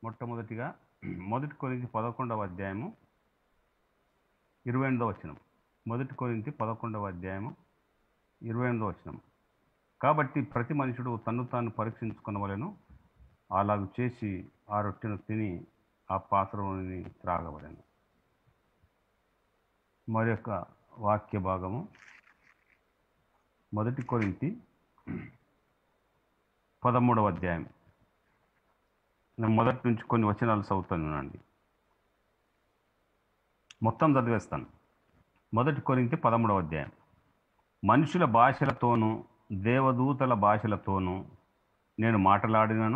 మొట్టమొదటిగా మొదటి కొరింథీ పదకొండవ అధ్యాయము ఇరవై ఎనిమిదవ వచనం మొదటి కొరింథీ పదకొండవ అధ్యాయము ఇరవై ఎనిమిదవ వచనం కాబట్టి ప్రతి మనుషుడు తన్ను తాను పరీక్షించుకునవలెను అలాగ చేసి ఆ రొట్టెను తిని ఆ పాత్రలోని త్రాగవలెను మరి యొక్క వాక్య భాగము మొదటి కొరింథీ పదమూడవ అధ్యాయం నేను మొదటి నుంచి కొన్ని వచనాలు చదువుతానండి మొత్తం చదివేస్తాను మొదటి కొరింథీ పదమూడవ అధ్యాయం మనుషుల భాషలతోనూ దేవదూతల భాషలతోనూ నేను మాట్లాడినను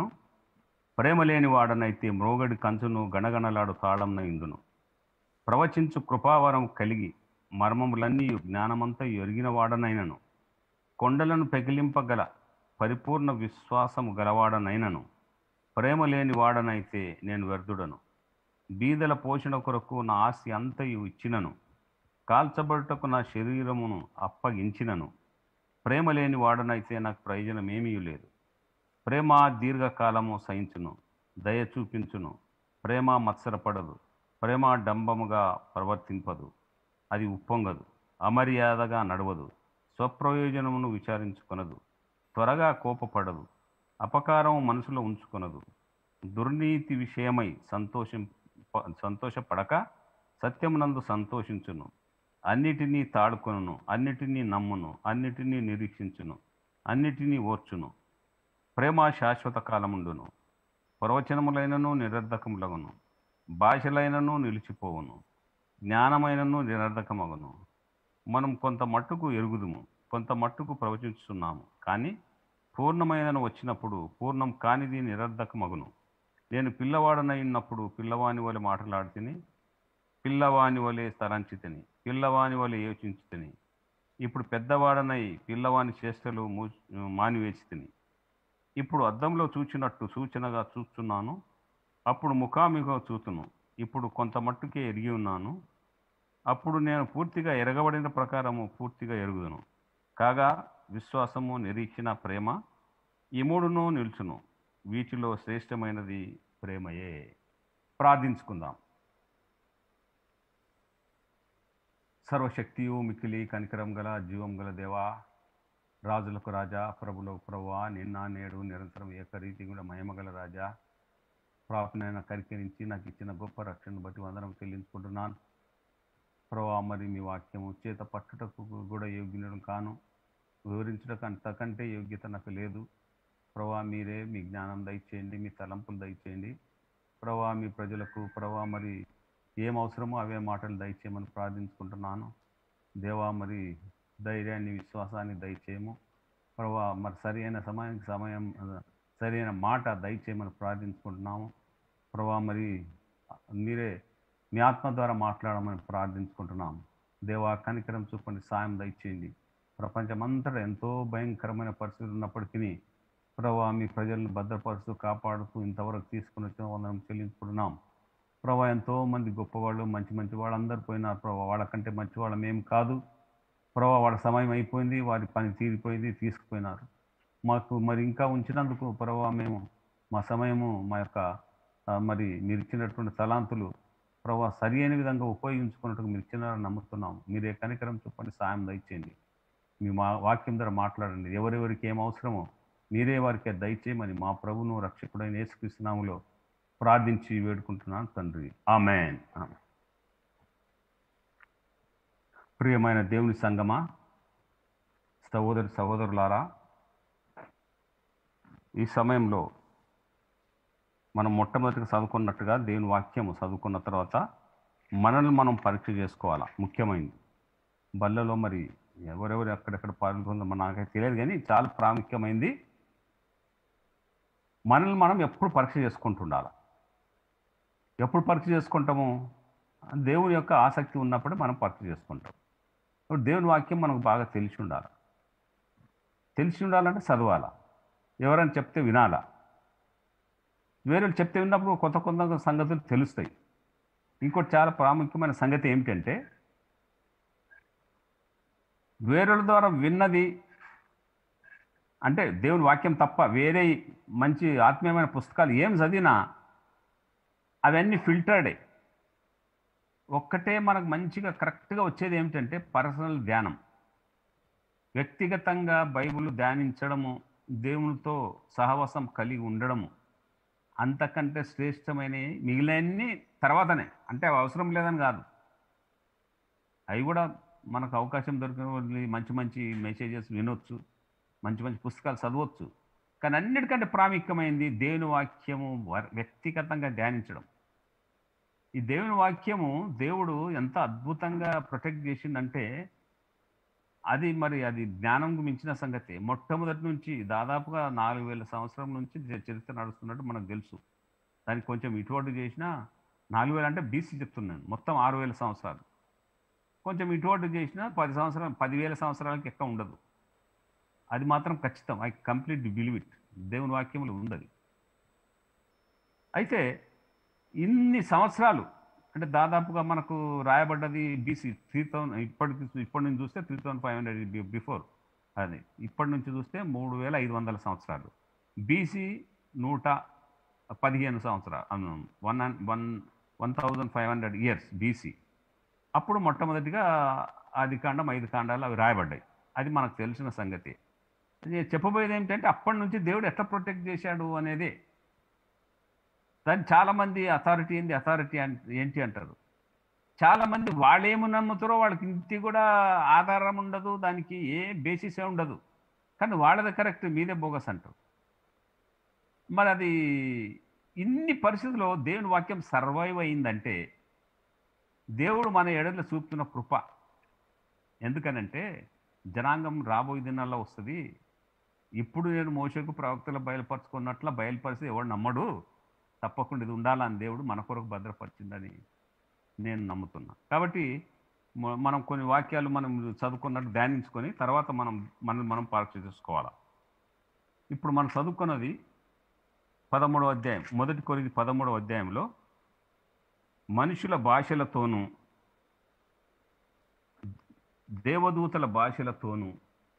ప్రేమ లేని వాడనైతే మ్రోగడి కంచును గణగణలాడు తాళంన ఇందును ప్రవచించు కృపావరం కలిగి మర్మములన్నీ జ్ఞానమంతా ఎరిగిన వాడనైనను కొండలను పెకిలింపగల పరిపూర్ణ విశ్వాసము గలవాడనైనను ప్రేమ లేని వాడనైతే నేను వ్యర్థుడను బీదల పోషణ కొరకు నా ఆస్తి అంతయు ఇచ్చినను కాల్చబడుటకు నా శరీరమును అప్పగించినను ప్రేమ లేని వాడనైతే నాకు ప్రయోజనమేమీ లేదు ప్రేమ దీర్ఘకాలము సహించును దయ చూపించును ప్రేమ మత్సరపడదు ప్రేమ డంబముగా ప్రవర్తింపదు అది ఉప్పొంగదు అమర్యాదగా నడవదు స్వప్రయోజనమును విచారించుకొనదు త్వరగా కోపపడదు అపకారం మనసులో ఉంచుకొనదు దుర్నీతి విషయమై సంతోషం సంతోషపడక సత్యమునందు సంతోషించును అన్నిటినీ తాడుకొనును అన్నిటినీ నమ్మును అన్నిటినీ నిరీక్షించును అన్నిటినీ ఓర్చును ప్రేమ శాశ్వత కాలముండును ప్రవచనములైనను నిరర్ధకములగును భాషలైనను నిలిచిపోవును జ్ఞానమైనను నిరర్ధకమగును మనం కొంత మట్టుకు ఎరుగుదుము కొంత మట్టుకు ప్రవచించుతున్నాము కానీ పూర్ణమైనను వచ్చినప్పుడు పూర్ణం కానిది నిరర్ధకమగును నేను పిల్లవాడనైనప్పుడు పిల్లవాని వలె మాట్లాడుతుని పిల్లవాని వలె తలంచితిని పిల్లవాని వలె యోచించుతిని ఇప్పుడు పెద్దవాడనై పిల్లవాని చేష్టలు మూ మానివేచితిని ఇప్పుడు అద్దంలో చూచినట్టు సూచనగా చూస్తున్నాను అప్పుడు ముఖాముఖ చూతును ఇప్పుడు కొంత మట్టుకే ఎరిగి ఉన్నాను అప్పుడు నేను పూర్తిగా ఎరగబడిన ప్రకారము పూర్తిగా ఎరుగుదును కాగా విశ్వాసము నిరీక్షణ ప్రేమ ఈ మూడును నిల్చును వీటిలో శ్రేష్టమైనది ప్రేమయే ప్రార్థించుకుందాం సర్వశక్తియు మిక్కిలి కనికరం గల జీవం గల దేవా రాజులకు రాజా ప్రభులకు ప్రభువా నిన్న నేడు నిరంతరం ఏకరీతి కూడా మహిమగల రాజా ప్రాప్తనైన కరికరించి నాకు ఇచ్చిన గొప్ప రక్షణను బట్టి వందనం చెల్లించుకుంటున్నాను ప్రభా మరి మీ వాక్యము చేత పట్టుటకు కూడా యోగ్యులను కాను వివరించడానికి అంతకంటే యోగ్యత నాకు లేదు ప్రభా మీరే మీ జ్ఞానం దయచేయండి మీ తలంపులు దయచేయండి ప్రభా మీ ప్రజలకు ప్రభా మరి ఏం అవసరమో అవే మాటలు దయచేయమని ప్రార్థించుకుంటున్నాను దేవా మరి ధైర్యాన్ని విశ్వాసాన్ని దయచేయము ప్రభా మరి సరి అయిన సమయానికి సమయం సరైన మాట దయచేయమని ప్రార్థించుకుంటున్నాము ప్రభా మరి మీరే మీ ఆత్మ ద్వారా మాట్లాడమని ప్రార్థించుకుంటున్నాము దేవా కనికరం చూపండి సాయం దయచేయండి ప్రపంచమంతటా ఎంతో భయంకరమైన పరిస్థితులు ఉన్నప్పటికీ ప్రభా మీ ప్రజలను భద్రపరుస్తూ కాపాడుతూ ఇంతవరకు తీసుకుని వచ్చిన వందనం చెల్లించుకుంటున్నాం ప్రభా ఎంతో మంది గొప్పవాళ్ళు మంచి మంచి వాళ్ళందరూ పోయినారు ప్రభా వాళ్ళకంటే మంచి వాళ్ళం ఏం కాదు ప్రభా వాళ్ళ సమయం అయిపోయింది వారి పని తీరిపోయింది తీసుకుపోయినారు మాకు మరి ఇంకా ఉంచినందుకు ప్రభా మేము మా సమయము మా యొక్క మరి మీరు ఇచ్చినటువంటి తలాంతులు ప్రభా సరి అయిన విధంగా ఉపయోగించుకున్నట్టుగా మీరు ఇచ్చినారని నమ్ముతున్నాం మీరే కనికరం చెప్పండి సాయం దయచేయండి మీ మా వాక్యం ద్వారా మాట్లాడండి ఎవరెవరికి ఏం అవసరమో మీరే వారికి దయచేయమని మా ప్రభును రక్షకుడైన యేసుకృష్ణనాములో ప్రార్థించి వేడుకుంటున్నాను తండ్రి ఆమెన్ ప్రియమైన దేవుని సంగమా సహోదరి సహోదరులారా ఈ సమయంలో మనం మొట్టమొదటిగా చదువుకున్నట్టుగా దేవుని వాక్యము చదువుకున్న తర్వాత మనల్ని మనం పరీక్ష చేసుకోవాలా ముఖ్యమైనది బల్లలో మరి ఎవరెవరు ఎక్కడెక్కడ పాల్గొందో నాకైతే తెలియదు కానీ చాలా ప్రాముఖ్యమైనది మనల్ని మనం ఎప్పుడు పరీక్ష చేసుకుంటుండాలి ఎప్పుడు పరీక్ష చేసుకుంటాము దేవుని యొక్క ఆసక్తి ఉన్నప్పుడే మనం పరీక్ష చేసుకుంటాం ఇప్పుడు దేవుని వాక్యం మనకు బాగా తెలిసి ఉండాలి తెలిసి ఉండాలంటే చదవాలా ఎవరైనా చెప్తే వినాలా వేరే చెప్తే విన్నప్పుడు కొత్త కొత్త సంగతులు తెలుస్తాయి ఇంకోటి చాలా ప్రాముఖ్యమైన సంగతి ఏమిటంటే వేరుల ద్వారా విన్నది అంటే దేవుని వాక్యం తప్ప వేరే మంచి ఆత్మీయమైన పుస్తకాలు ఏం చదివినా అవన్నీ ఫిల్టర్డే ఒక్కటే మనకు మంచిగా కరెక్ట్గా వచ్చేది ఏమిటంటే పర్సనల్ ధ్యానం వ్యక్తిగతంగా బైబిల్ ధ్యానించడము దేవునితో సహవాసం కలిగి ఉండడము అంతకంటే శ్రేష్టమైన మిగిలినన్ని తర్వాతనే అంటే అవి అవసరం లేదని కాదు అవి కూడా మనకు అవకాశం దొరికిన వాళ్ళు మంచి మంచి మెసేజెస్ వినొచ్చు మంచి మంచి పుస్తకాలు చదవచ్చు కానీ అన్నిటికంటే ప్రాముఖ్యమైనది దేవుని వాక్యము వ- వ్యక్తిగతంగా ధ్యానించడం ఈ దేవుని వాక్యము దేవుడు ఎంత అద్భుతంగా ప్రొటెక్ట్ చేసిందంటే అది మరి అది జ్ఞానంకు మించిన సంగతి మొట్టమొదటి నుంచి దాదాపుగా నాలుగు వేల సంవత్సరం నుంచి చ- చరిత్ర నడుస్తున్నట్టు మనకు తెలుసు దానికి కొంచెం ఇటువంటి చేసినా నాలుగు వేలు అంటే బీసీ చెప్తున్నాను మొత్తం ఆరు వేల సంవత్సరాలు కొంచెం ఇటువంటి చేసినా పది సంవత్సరాలు పదివేల సంవత్సరాలకి ఎక్క ఉండదు అది మాత్రం ఖచ్చితం ఐ కంప్లీట్ బిలీవ్ ఇట్ దేవుని వాక్యములు ఉండదు అయితే ఇన్ని సంవత్సరాలు అంటే దాదాపుగా మనకు రాయబడ్డది బీసీ త్రీ థౌసండ్ ఇప్పటికి ఇప్పటి నుంచి చూస్తే three thousand five hundred before అది ఇప్పటి నుంచి చూస్తే మూడు వేల ఐదు వందల సంవత్సరాలు బీసీ నూట పదిహేను సంవత్సరాలు one one one thousand five hundred years BC అప్పుడు మొట్టమొదటిగా ఆది కాండం ఐదు కాండాలు అవి రాయబడ్డాయి అది మనకు తెలిసిన సంగతి నేను చెప్పబోయేది ఏమిటంటే అప్పటి నుంచి దేవుడు ఎట్లా ప్రొటెక్ట్ చేశాడు అనేదే దాన్ని చాలామంది అథారిటీ ఏంది అథారిటీ ఏంటి అంటారు చాలామంది వాళ్ళేమి నమ్ముతారో వాళ్ళకి ఇంటి కూడా ఆధారం ఉండదు దానికి ఏ బేసిసే ఉండదు కానీ వాళ్ళది కరెక్ట్ మీదే బోగస్ అంటారు మరి అది ఇన్ని పరిస్థితుల్లో దేవుని వాక్యం సర్వైవ్ అయిందంటే దేవుడు మన ఎడల చూపుతున్న కృప ఎందుకనంటే జనాంగం రాబోయే దినాల్లో వస్తుంది ఇప్పుడు నేను మోసకు ప్రవక్తలు బయలుపరచుకున్నట్ల బయలుపరిచి ఎవడు నమ్మడు తప్పకుండా ఇది ఉండాలని దేవుడు మన కొరకు భద్రపరిచిందని నేను నమ్ముతున్నా కాబట్టి మ- మనం కొన్ని వాక్యాలు మనం చదువుకున్నట్టు ధ్యానించుకొని తర్వాత మనం మనం మనం పరీక్ష చేసుకోవాలి ఇప్పుడు మనం చదువుకున్నది పదమూడవ అధ్యాయం మొదటి కొరిది పదమూడవ అధ్యాయంలో మనుషుల భాషలతోనూ దేవదూతల భాషలతోనూ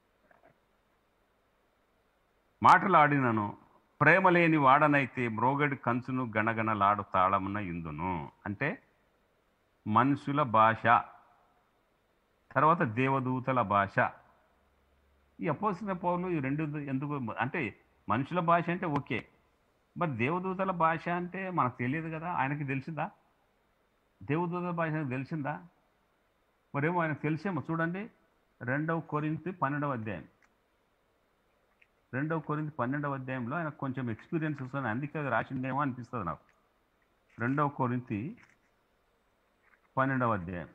మాటలాడినను ప్రేమ లేని వాడనైతే మ్రోగడి కంచును గణగణలాడు తాళమున ఇందును అంటే మనుషుల భాష తర్వాత దేవదూతల భాష ఈ అపోసిన పౌరులు ఈ రెండు ఎందుకు అంటే మనుషుల భాష అంటే ఓకే మరి దేవదూతల భాష అంటే మనకు తెలియదు కదా ఆయనకి తెలిసిందా దేవదూతల భాష ఆయనకు తెలిసిందా మరేమో ఆయనకు తెలిసేమో చూడండి రెండవ కొరింతి పన్నెండవ అధ్యాయం రెండవ కొరింతి పన్నెండవ అధ్యాయంలో ఆయనకు కొంచెం ఎక్స్పీరియన్స్ వస్తుంది అందుకే అది రాసిందేమో అనిపిస్తుంది నాకు రెండవ కొరింతి పన్నెండవ అధ్యాయం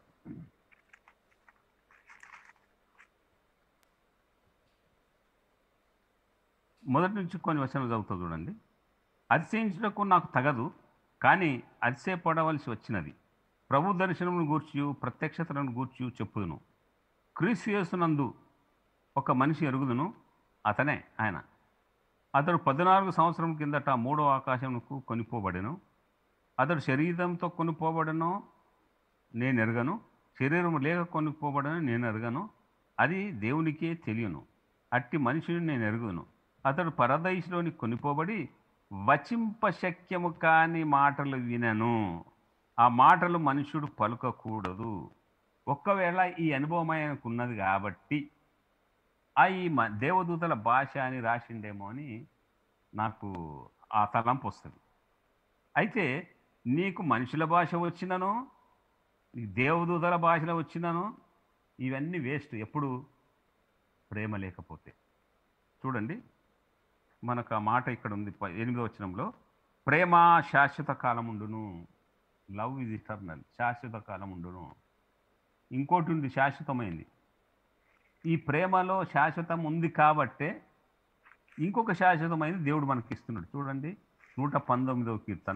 మొదటి నుంచి కొన్ని వచనాలు చదువుతా చూడండి అతిశయించుటకు నాకు తగదు కానీ అతిశయపడవలసి వచ్చినది ప్రభు దర్శనమును గూర్చి ప్రత్యక్షతలను గూర్చి చెప్పుదును క్రీస్తు యేసునందు ఒక మనిషి ఎరుగుదును అతనే ఆయన అతడు పద్నాలుగు సంవత్సరం కిందట మూడో ఆకాశమునకు కొనిపోబడెను అతడు శరీరంతో కొనిపోబడను నేను ఎరగను శరీరం లేక కొనుక్కోబడను నేను ఎరగను అది దేవునికే తెలియను అట్టి మనిషిని నేను ఎరుగును అతడు పరదైసులోని కొనిపోబడి వచింప శక్యము కాని మాటలు వినను ఆ మాటలు మనుషుడు పలుకకూడదు ఒక్కవేళ ఈ అనుభవం ఆయనకు ఉన్నది కాబట్టి ఆ ఈ మ- దేవదూతల భాష అని రాసిండేమో అని నాకు ఆ తలంపు వస్తుంది అయితే నీకు మనుషుల భాష వచ్చినను నీకు దేవదూతల భాషలో వచ్చినను ఇవన్నీ వేస్ట్ ఎప్పుడు ప్రేమ లేకపోతే చూడండి మనకు ఆ మాట ఇక్కడ ఉంది ప- ఎనిమిదో వచనంలో ప్రేమ శాశ్వత కాలం ఉండును లవ్ ఇస్ ఇటర్నల్ శాశ్వత కాలం ఉండును ఇంకోటి ఉంది శాశ్వతమైంది ఈ ప్రేమలో శాశ్వతం ఉంది కాబట్టే ఇంకొక శాశ్వతమైనది దేవుడు మనకి ఇస్తున్నాడు చూడండి నూట పంతొమ్మిదవ కీర్తన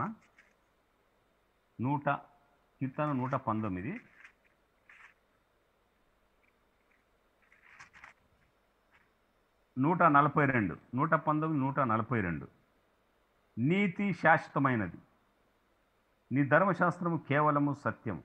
నూట కీర్తన నూట పంతొమ్మిది నూట నలభై రెండు నూట పంతొమ్మిది నూట నలభై రెండు నీతి శాశ్వతమైనది నీ ధర్మశాస్త్రము కేవలము సత్యం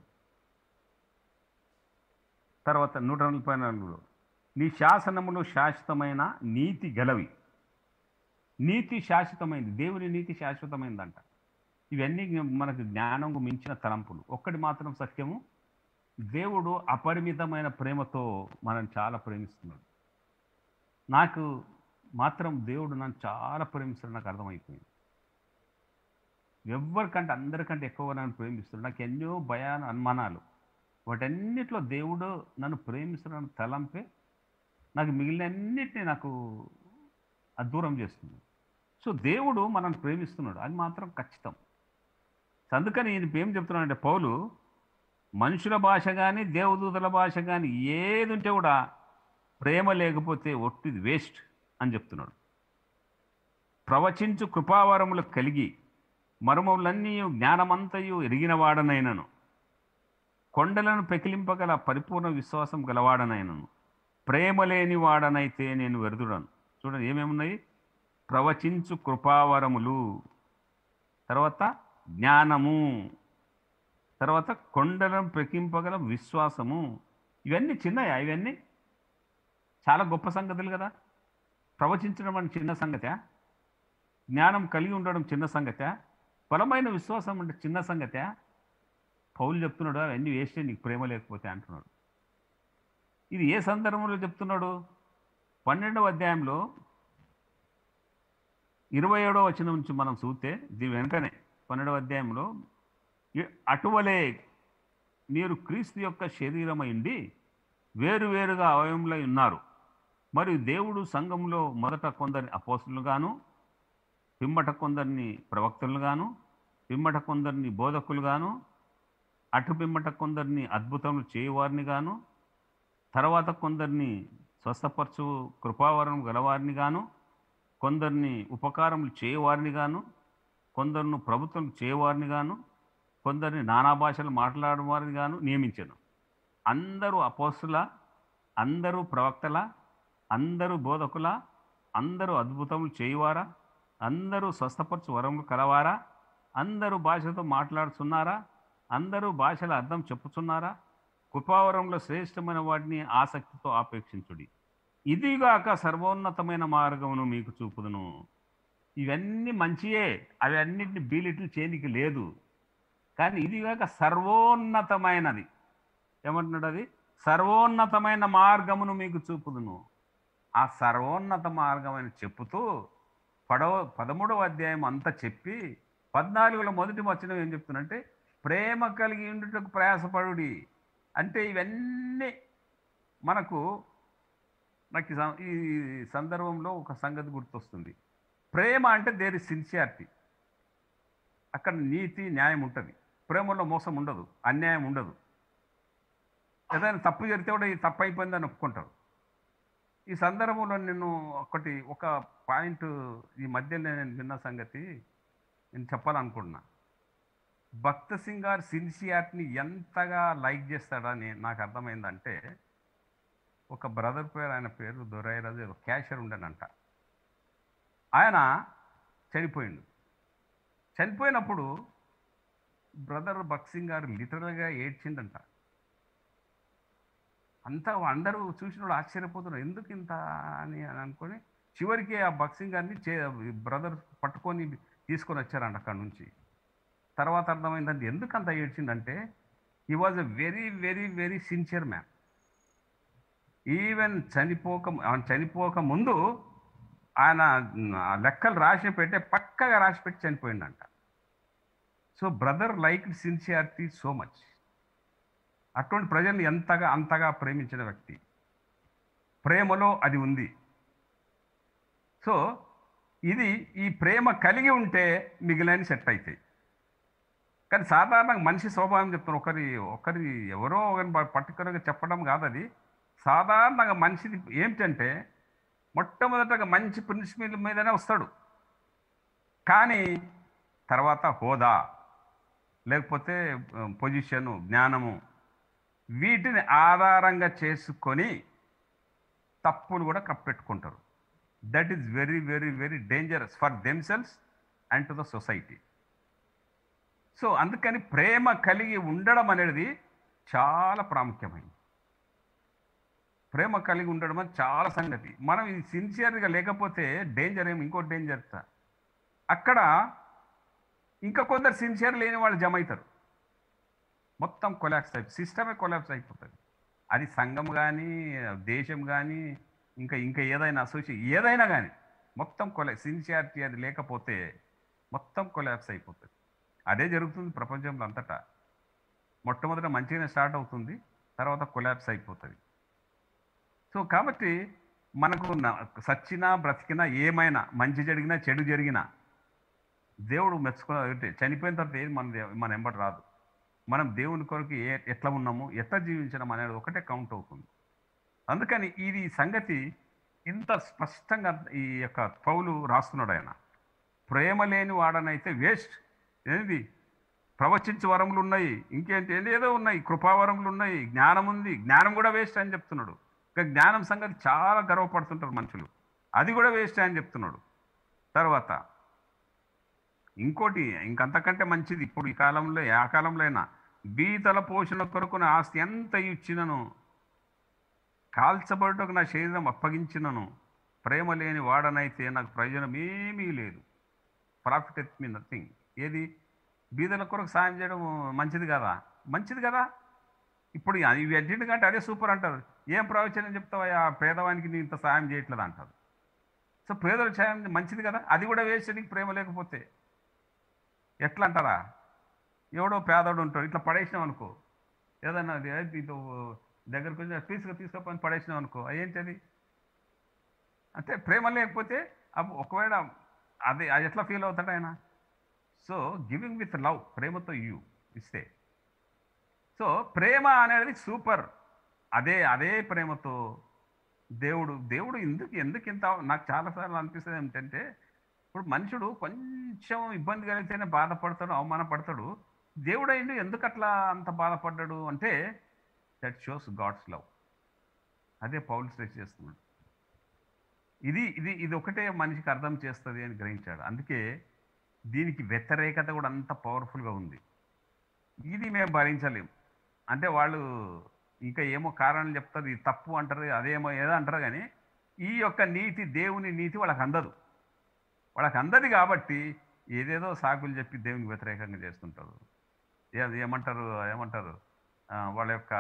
తర్వాత నూట నలభై నాలుగులో నీ శాసనములు శాశ్వతమైన నీతి గలవి నీతి శాశ్వతమైంది దేవుని నీతి శాశ్వతమైందంట ఇవన్నీ మనకు జ్ఞానంకు మించిన తలంపులు ఒక్కటి మాత్రం సత్యము దేవుడు అపరిమితమైన ప్రేమతో మనం చాలా ప్రేమిస్తున్నాడు నాకు మాత్రం దేవుడు నన్ను చాలా ప్రేమిస్తున్నాడు నాకు అర్థమైపోయింది ఎవరికంటే అందరికంటే ఎక్కువ నన్ను ప్రేమిస్తున్నాడు నాకు ఎన్నో భయాలు అనుమానాలు వాటన్నిటిలో దేవుడు నన్ను ప్రేమిస్తున్నాడు తలంపే నాకు మిగిలినన్నిటినీ నాకు అది దూరం చేస్తుంది సో దేవుడు మనల్ని ప్రేమిస్తున్నాడు అది మాత్రం ఖచ్చితం సో అందుకని ఈయన ఏం చెప్తున్నాడంటే పౌలు మనుషుల భాష కానీ దేవదూతల భాష కానీ ఏది ఉంటే కూడా ప్రేమ లేకపోతే ఒట్టిది వేస్ట్ అని చెప్తున్నాడు ప్రవచించు కృపావరములు కలిగి మర్మములన్నీ జ్ఞానమంతయు ఎరిగిన వాడనైనను కొండలను పెకిలింపగల పరిపూర్ణ విశ్వాసం గలవాడనైనను ప్రేమ లేని వాడనైతే నేను వెరుదుడను చూడండి ఏమేమున్నాయి ప్రవచించు కృపావరములు తర్వాత జ్ఞానము తర్వాత కొండలను పెకింపగల విశ్వాసము ఇవన్నీ చిన్నయా ఇవన్నీ చాలా గొప్ప సంగతులు కదా ప్రవచించడం అంటే చిన్న సంగతే జ్ఞానం కలిగి ఉండడం చిన్న సంగతే బలమైన విశ్వాసం అంటే చిన్న సంగతే పౌలు చెప్తున్నాడు అవన్నీ వేస్తే నీకు ప్రేమ లేకపోతే అంటున్నాడు ఇది ఏ సందర్భంలో చెప్తున్నాడు పన్నెండవ అధ్యాయంలో ఇరవై ఏడవ వచనం నుంచి మనం చూస్తే దీని వెంటనే పన్నెండవ అధ్యాయంలో "ఇ- అటువలే మీరు క్రీస్తు యొక్క శరీరమైంది వేరువేరుగా అవయములై ఉన్నారు మరియు దేవుడు సంఘంలో మొదట కొందరిని అపోస్తులుగాను పిమ్మట కొందరిని ప్రవక్తలుగాను పిమ్మట కొందరిని బోధకులుగాను అటు పిమ్మట కొందరిని అద్భుతములు చేయవారిని గాను తర్వాత కొందరిని స్వస్థపరచు కృపావరం గలవారిని గాను కొందరిని ఉపకారములు చేయవారిని గాను కొందరును ప్రభుత్వం చేయవారిని గాను కొందరిని నానా భాషలు మాట్లాడడం వారిని గాను నియమించాను అందరూ అపోస్తుల అందరూ ప్రవక్తల అందరూ బోధకుల అందరూ అద్భుతములు చేయువారా అందరూ స్వస్థపరచు వరములు కలవారా అందరూ భాషతో మాట్లాడుతున్నారా అందరూ భాషల అర్థం చెప్పుచున్నారా కృపావరంలో శ్రేష్టమైన వాటిని ఆసక్తితో ఆపేక్షించుడి ఇదిగాక సర్వోన్నతమైన మార్గమును మీకు చూపుదును ఇవన్నీ మంచియే అవి అన్నింటిని బీలిట్లు చేయనికి లేదు కానీ ఇదిగాక సర్వోన్నతమైనది ఏమంటున్నాడు అది సర్వోన్నతమైన మార్గమును మీకు చూపుదును ఆ సర్వోన్నత మార్గమైన చెప్పుతూ పడవ పదమూడవ అధ్యాయం అంతా చెప్పి పద్నాలుగులో మొదటి వచనం ఏం చెప్తున్నంటే ప్రేమ కలిగి ఉండుటకు ప్రయాసపడుడి అంటే ఇవన్నీ మనకు నాకు ఈ సం- ఈ సందర్భంలో ఒక సంగతి గుర్తొస్తుంది ప్రేమ అంటే దేర్ ఇస్ సిన్సియారిటీ అక్కడ నీతి న్యాయం ఉంటుంది ప్రేమలో మోసం ఉండదు అన్యాయం ఉండదు ఏదైనా తప్పు జరిగితే కూడా ఈ తప్పు అయిపోయిందని ఒప్పుకుంటారు ఈ సందర్భంలో నేను ఒకటి ఒక పాయింట్ ఈ మధ్యలో నేను విన్న సంగతి నేను చెప్పాలనుకుంటున్నా భక్త సింగ్ గారు సిన్సియారిటీని ఎంతగా లైక్ చేస్తాడని నాకు అర్థమైందంటే ఒక బ్రదర్ పేరు ఆయన పేరు దొరైరాజు ఏదో క్యాషర్ ఉండనంట ఆయన చనిపోయిండు చనిపోయినప్పుడు బ్రదర్ భక్సింగ్ గారు లిటరల్గా ఏడ్చిండంట అంతా అందరూ చూసినప్పుడు ఆశ్చర్యపోతున్నారు ఎందుకు ఇంత అని అని అనుకొని చివరికి ఆ భక్సింగ్ గారిని చే బ్రదర్ పట్టుకొని తీసుకొని వచ్చారంట అక్కడ నుంచి తర్వాత అర్థమైందంటే ఎందుకు అంత ఏడ్చిందంటే ఈ was a very very very sincere man even చనిపోక ఆయన చనిపోక ముందు ఆయన ఆ లెక్కలు రాసి పెట్టే పక్కగా రాసి పెట్టి చనిపోయిందంట so brother like sincerity so much అటువంటి ప్రజల్ని ఎంతగా అంతగా ప్రేమించిన వ్యక్తి ప్రేమలో అది ఉంది సో ఇది ఈ ప్రేమ కలిగి ఉంటే మిగిలిన సెట్ అవుతాయి కానీ సాధారణంగా మనిషి స్వభావం చెప్తాను ఒకరి ఒకరి ఎవరో ఒకరిని పర్టికులర్గా చెప్పడం కాదు అది సాధారణంగా మనిషిది ఏమిటంటే మొట్టమొదటగా మంచి ప్రిన్సిపల్ మీదనే వస్తాడు కానీ తర్వాత హోదా లేకపోతే పొజిషను జ్ఞానము వీటిని ఆధారంగా చేసుకొని తప్పులు కూడా కప్పెట్టుకుంటారు that is very very very dangerous for themselves and to the society so అందుకని ప్రేమ కలిగి ఉండడం అనేది చాలా ప్రాముఖ్యమైనది ప్రేమ కలిగి ఉండడం అనేది చాలా సంగతి మనం ఇది సిన్సియర్గా లేకపోతే డేంజర్ ఏమి ఇంకో డేంజర్ అక్కడ ఇంకా కొందరు సిన్సియర్ లేని వాళ్ళు జమ అవుతారు మొత్తం కొలాప్స్ అయిపోయి సిస్టమే కొలాప్స్ అయిపోతుంది అది సంఘం కానీ దేశం కానీ ఇంకా ఇంకా ఏదైనా అసోసియేషన్ ఏదైనా కానీ మొత్తం కొలా సిన్సియారిటీ అది లేకపోతే మొత్తం కొలాప్స్ అయిపోతుంది అదే జరుగుతుంది ప్రపంచంలో అంతటా మొట్టమొదట మంచిగానే స్టార్ట్ అవుతుంది తర్వాత కొలాప్స్ అయిపోతుంది సో కాబట్టి మనకు న- సచ్చినా బ్రతికినా ఏమైనా మంచి జరిగినా చెడు జరిగినా దేవుడు మెచ్చుకున్న చనిపోయిన తర్వాత ఏది మన దే- మన ఎంబడి రాదు మనం దేవుని కొరకు ఏ ఎట్లా ఉన్నాము ఎట్లా జీవించడం అనేది ఒకటే కౌంట్ అవుతుంది అందుకని ఇది సంగతి ఇంత స్పష్టంగా ఈ యొక్క పౌలు రాస్తున్నాడు ఆయన ప్రేమ లేని వాడనైతే వేస్ట్ ఏంది ప్రవచించే వరములు ఉన్నాయి ఇంకేంటి ఏంటి ఏదో ఉన్నాయి కృపావరములు ఉన్నాయి జ్ఞానం ఉంది జ్ఞానం కూడా వేస్ట్ అని చెప్తున్నాడు ఇంకా జ్ఞానం సంగతి చాలా గర్వపడుతుంటారు మనుషులు అది కూడా వేస్ట్ అని చెప్తున్నాడు తర్వాత ఇంకోటి ఇంకంతకంటే మంచిది ఇప్పుడు ఈ కాలంలో ఆ కాలంలో అయినా బీతల పోషణ కొరకు నా ఆస్తి ఎంత ఇచ్చినను కాల్చబడుటకు నా శరీరం అప్పగించినను ప్రేమ లేని వాడనైతే నాకు ప్రయోజనం ఏమీ లేదు ప్రాఫిట్ ఎత్ మీ నథింగ్ ఏది బీదల కొరకు సాయం చేయడం మంచిది కదా మంచిది కదా ఇప్పుడు ఇవి అడ్డింటి కంటే అదే సూపర్ అంటారు ఏం ప్రవచనం చెప్తావా ఆ పేదవానికి నీ ఇంత సాయం చేయట్లేదు అంటారు సో పేదల సాయం మంచిది కదా అది కూడా వేస్ట్ నీకు ప్రేమ లేకపోతే ఎట్లా అంటారా ఎవడో పేదోడు ఉంటాడు ఇట్లా పడేసినాం అనుకో ఏదన్నా అది, ఏ, ఇటు దగ్గరకు వచ్చి తీసుకు తీసుకొని పడేసినాం అనుకో ఏంటది అంటే ప్రేమ లేకపోతే అప్పు- ఒకవేళ అది అది ఎట్లా ఫీల్ అవుతాడు ఆయన సో గివింగ్ విత్ లవ్ ప్రేమతో యూ ఇస్తే సో ప్రేమ అనేది సూపర్ అదే అదే ప్రేమతో దేవుడు దేవుడు ఎందుకు ఎందుకు ఇంత నాకు చాలాసార్లు అనిపిస్తుంది ఏమిటంటే ఇప్పుడు మనుషుడు కొంచెం ఇబ్బంది కలిగితేనే బాధపడతాడు అవమానపడతాడు దేవుడు అయిండు ఎందుకు అట్లా అంత బాధపడ్డాడు అంటే దట్ షోస్ గాడ్స్ లవ్ అదే పౌల్ స్ట్రెస్ చేస్తున్నాడు ఇది ఇది ఇది ఒకటే మనిషికి అర్థం చేస్తుంది అని గ్రహించాడు అందుకే దీనికి వ్యతిరేకత కూడా అంత పవర్ఫుల్గా ఉంది ఇది మేము భరించలేం అంటే వాళ్ళు ఇంకా ఏమో కారణాలు చెప్తారు ఇది తప్పు అంటారు అదేమో ఏదో అంటారు కానీ ఈ యొక్క నీతి దేవుని నీతి వాళ్ళకి అందదు వాళ్ళకి అందది కాబట్టి ఏదేదో సాకులు చెప్పి దేవునికి వ్యతిరేకంగా చేస్తుంటారు ఏ- ఏమంటారు ఏమంటారు ఆ, వాళ్ళ యొక్క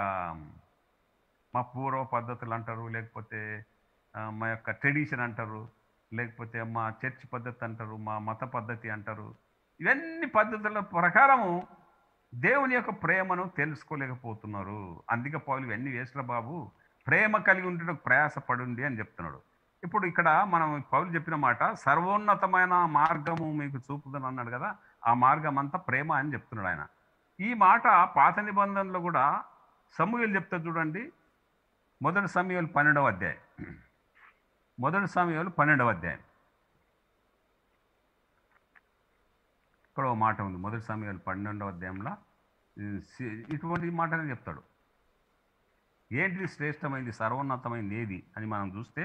మా పూర్వ పద్ధతులు అంటారు లేకపోతే ఆ, మా యొక్క ట్రెడిషన్ అంటారు లేకపోతే మా చర్చ్ పద్ధతి అంటారు మా మత పద్ధతి అంటారు ఇవన్నీ పద్ధతుల ప్రకారము దేవుని యొక్క ప్రేమను తెలుసుకోలేకపోతున్నారు అందుకే పౌలు ఇవన్నీ వేసుల బాబు ప్రేమ కలిగి ఉండటం ప్రయాసపడుండి అని చెప్తున్నాడు ఇప్పుడు ఇక్కడ మనం పౌలు చెప్పిన మాట సర్వోన్నతమైన మార్గము మీకు చూపుదని అన్నాడు కదా ఆ మార్గం అంతా ప్రేమ అని చెప్తున్నాడు ఆయన ఈ మాట పాత నిబంధనలో కూడా సమూహలు చెప్తా చూడండి మొదటి సమయాలు పన్నెండవ అధ్యాయం మొదటి సమయాలు పన్నెండవ అధ్యాయం ఇక్కడ ఒక మాట ఉంది మొదటి సమయాలు పన్నెండవ అధ్యాయంలో ఈ సి- ఇటువంటి మాటనే చెప్తాడు ఏంటిది శ్రేష్టమైంది సర్వోన్నతమైంది ఏది అని మనం చూస్తే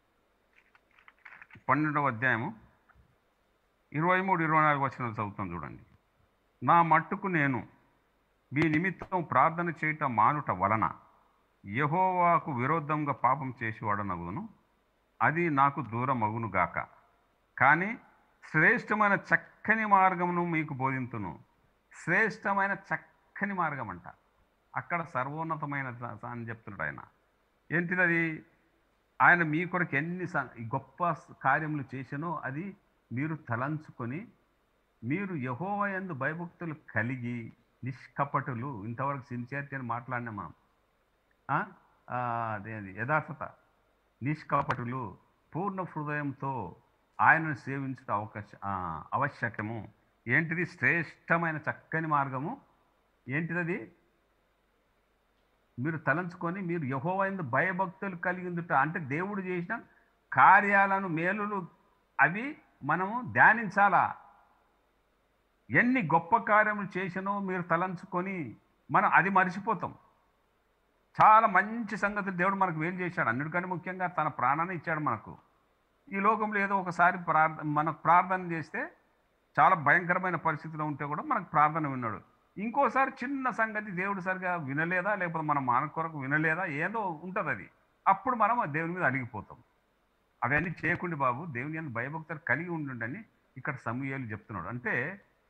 పన్నెండవ అధ్యాయము ఇరవై మూడు ఇరవై నాలుగు వచ్చిన చదువుతాం చూడండి నా మట్టుకు నేను మీ నిమిత్తం ప్రార్థన చేయటం మానుట వలన యహోవాకు విరోధంగా పాపం చేసేవాడనగును అది నాకు దూరం అగును గాక కానీ శ్రేష్టమైన చక్కని మార్గమును మీకు బోధింతును శ్రేష్టమైన చక్కని మార్గం అంట అక్కడ సర్వోన్నతమైన స- స- అని చెప్తున్నాడు ఆయన ఏంటిది అది ఆయన మీ కొరకు ఎన్ని స- గొప్ప కార్యములు చేసినో అది మీరు తలంచుకొని మీరు యహోవయందు భయభక్తులు కలిగి నిష్కపటులు ఇంతవరకు సిన్సియారిటీ అని మాట్లాడినాం మనం ఆ? ఆ, అదే అది యథార్థత నిష్కపటులు పూర్ణ హృదయంతో ఆయనను సేవించడం అవకాశ ఆ, ఆవశ్యకము ఏంటిది శ్రేష్టమైన చక్కని మార్గము ఏంటిది మీరు తలంచుకొని మీరు యహోవైందు భయభక్తులు కలిగి ఉందుట అంటే దేవుడు చేసిన కార్యాలను మేలులు అవి మనము ధ్యానించాలా ఎన్ని గొప్ప కార్యములు చేసినో మీరు తలంచుకొని మనం అది మర్చిపోతాం చాలా మంచి సంగతులు దేవుడు మనకు వేలు చేశాడు అన్నిటికంటే ముఖ్యంగా తన ప్రాణాన్ని ఇచ్చాడు మనకు ఈ లోకంలో ఏదో ఒకసారి ప్రార్థ మనకు ప్రార్థన చేస్తే చాలా భయంకరమైన పరిస్థితిలో ఉంటే కూడా మనకు ప్రార్థన విన్నాడు ఇంకోసారి చిన్న సంగతి దేవుడు సరిగా వినలేదా లేకపోతే మన మాన కొరకు వినలేదా ఏదో ఉంటుంది అది అప్పుడు మనం ఆ దేవుని మీద అడిగిపోతాం అవన్నీ చేయకుండా బాబు దేవుని అని భయభక్తులు కలిగి ఉండండి ఇక్కడ సమూహాలు చెప్తున్నాడు అంటే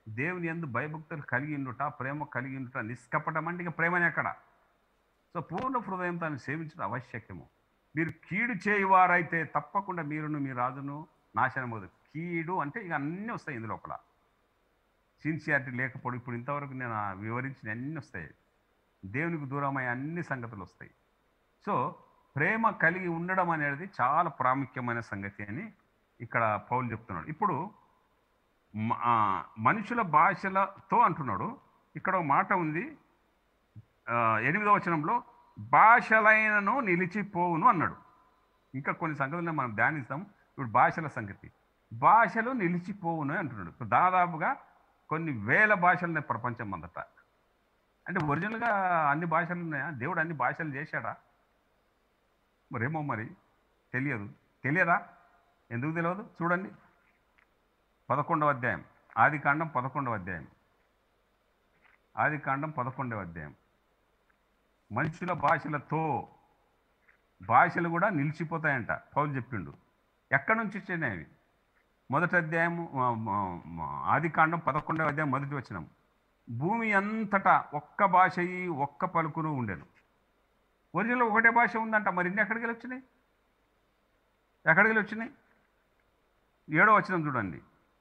దేవుని ఎందు భయభక్తులు కలిగి ఉండుట ప్రేమ కలిగి ఉండుట నిష్కపటం అంటే ఇక ప్రేమనే అక్కడ సో పూర్ణ హృదయం తాను సేవించడం ఆవశ్యకము మీరు కీడు చేయువారైతే తప్పకుండా మీరును మీ రాజును నాశనం అవుతుంది కీడు అంటే ఇక అన్నీ వస్తాయి ఇందు లోపల సిన్సియారిటీ లేకపోవడం ఇప్పుడు ఇంతవరకు నేను ఆ వివరించిన అన్నీ వస్తాయి దేవునికి దూరమయ్యే అన్ని సంగతులు వస్తాయి సో ప్రేమ కలిగి ఉండడం అనేది చాలా ప్రాముఖ్యమైన సంగతి అని ఇక్కడ పౌలు చెప్తున్నాడు ఇప్పుడు మ- ఆ, మనుషుల భాషలతో అంటున్నాడు ఇక్కడ ఒక మాట ఉంది ఆ, ఎనిమిదవ వచనంలో భాషలైనను నిలిచిపోవును అన్నాడు ఇంకా కొన్ని సంగతులను మనం ధ్యానిస్తాం ఇప్పుడు భాషల సంగతి భాషలు నిలిచిపోవును అంటున్నాడు ఇప్పుడు దాదాపుగా కొన్ని వేల భాషలు ఉన్నాయి ప్రపంచం అంతటా అంటే ఒరిజినల్గా అన్ని భాషలు ఉన్నాయా దేవుడు అన్ని భాషలు చేశాడా మరేమో మరి తెలియదు తెలియదా ఎందుకు తెలియదు చూడండి పదకొండవ అధ్యాయం ఆది కాండం పదకొండవ అధ్యాయం ఆది కాండం పదకొండవ అధ్యాయం మనుషుల భాషలతో భాషలు కూడా నిలిచిపోతాయంట పౌలు చెప్పిండు ఎక్కడి నుంచి వచ్చినాయి అవి మొదటి అధ్యాయం ఆది కాండం పదకొండవ అధ్యాయం మొదటి వచ్చినాం భూమి అంతటా ఒక్క భాష ఒక్క పలుకును ఉండెను ఒరిజినల్ ఒకటే భాష ఉందంట మరి ఇన్ని ఎక్కడికి వెళ్ళి వచ్చినాయి ఎక్కడికి వెళ్ళి వచ్చినాయి ఏడో వచ్చినాం చూడండి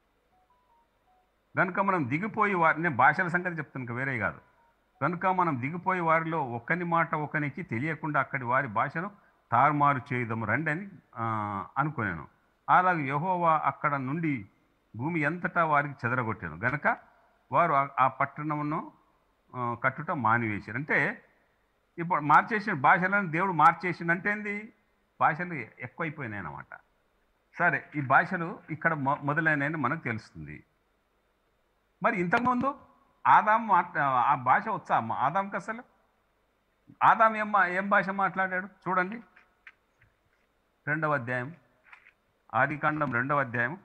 కనుక మనం దిగిపోయి వారి నేను భాషల సంగతి చెప్తాను ఇంకా వేరే కాదు కనుక మనం దిగిపోయి వారిలో ఒక్కని మాట ఒకనికి తెలియకుండా అక్కడి వారి భాషను తారుమారు చేయదము రండి అని ఆ, అనుకున్నాను అలాగే యెహోవా అక్కడ నుండి భూమి ఎంతటా వారికి చెదరగొట్టాను గనక వారు ఆ- ఆ పట్టణమును ఆ, కట్టుట మానివేశారు అంటే ఇప్పుడు మార్చేసిన భాషలను దేవుడు మార్చేసిండు అంటే ఏంది భాషలు ఎక్కువైపోయినాయి అన్నమాట సరే ఈ భాషలు ఇక్కడ మొ మొదలైనని మనకు తెలుస్తుంది మరి ఇంతకుముందు ఆదాం మాట్లా ఆ భాష వచ్చా అమ్మ ఆదాంకి అసలు ఆదాం ఏం మా- ఏం భాష మాట్లాడాడు చూడండి రెండవ అధ్యాయం ఆదికాండం రెండవ అధ్యాయం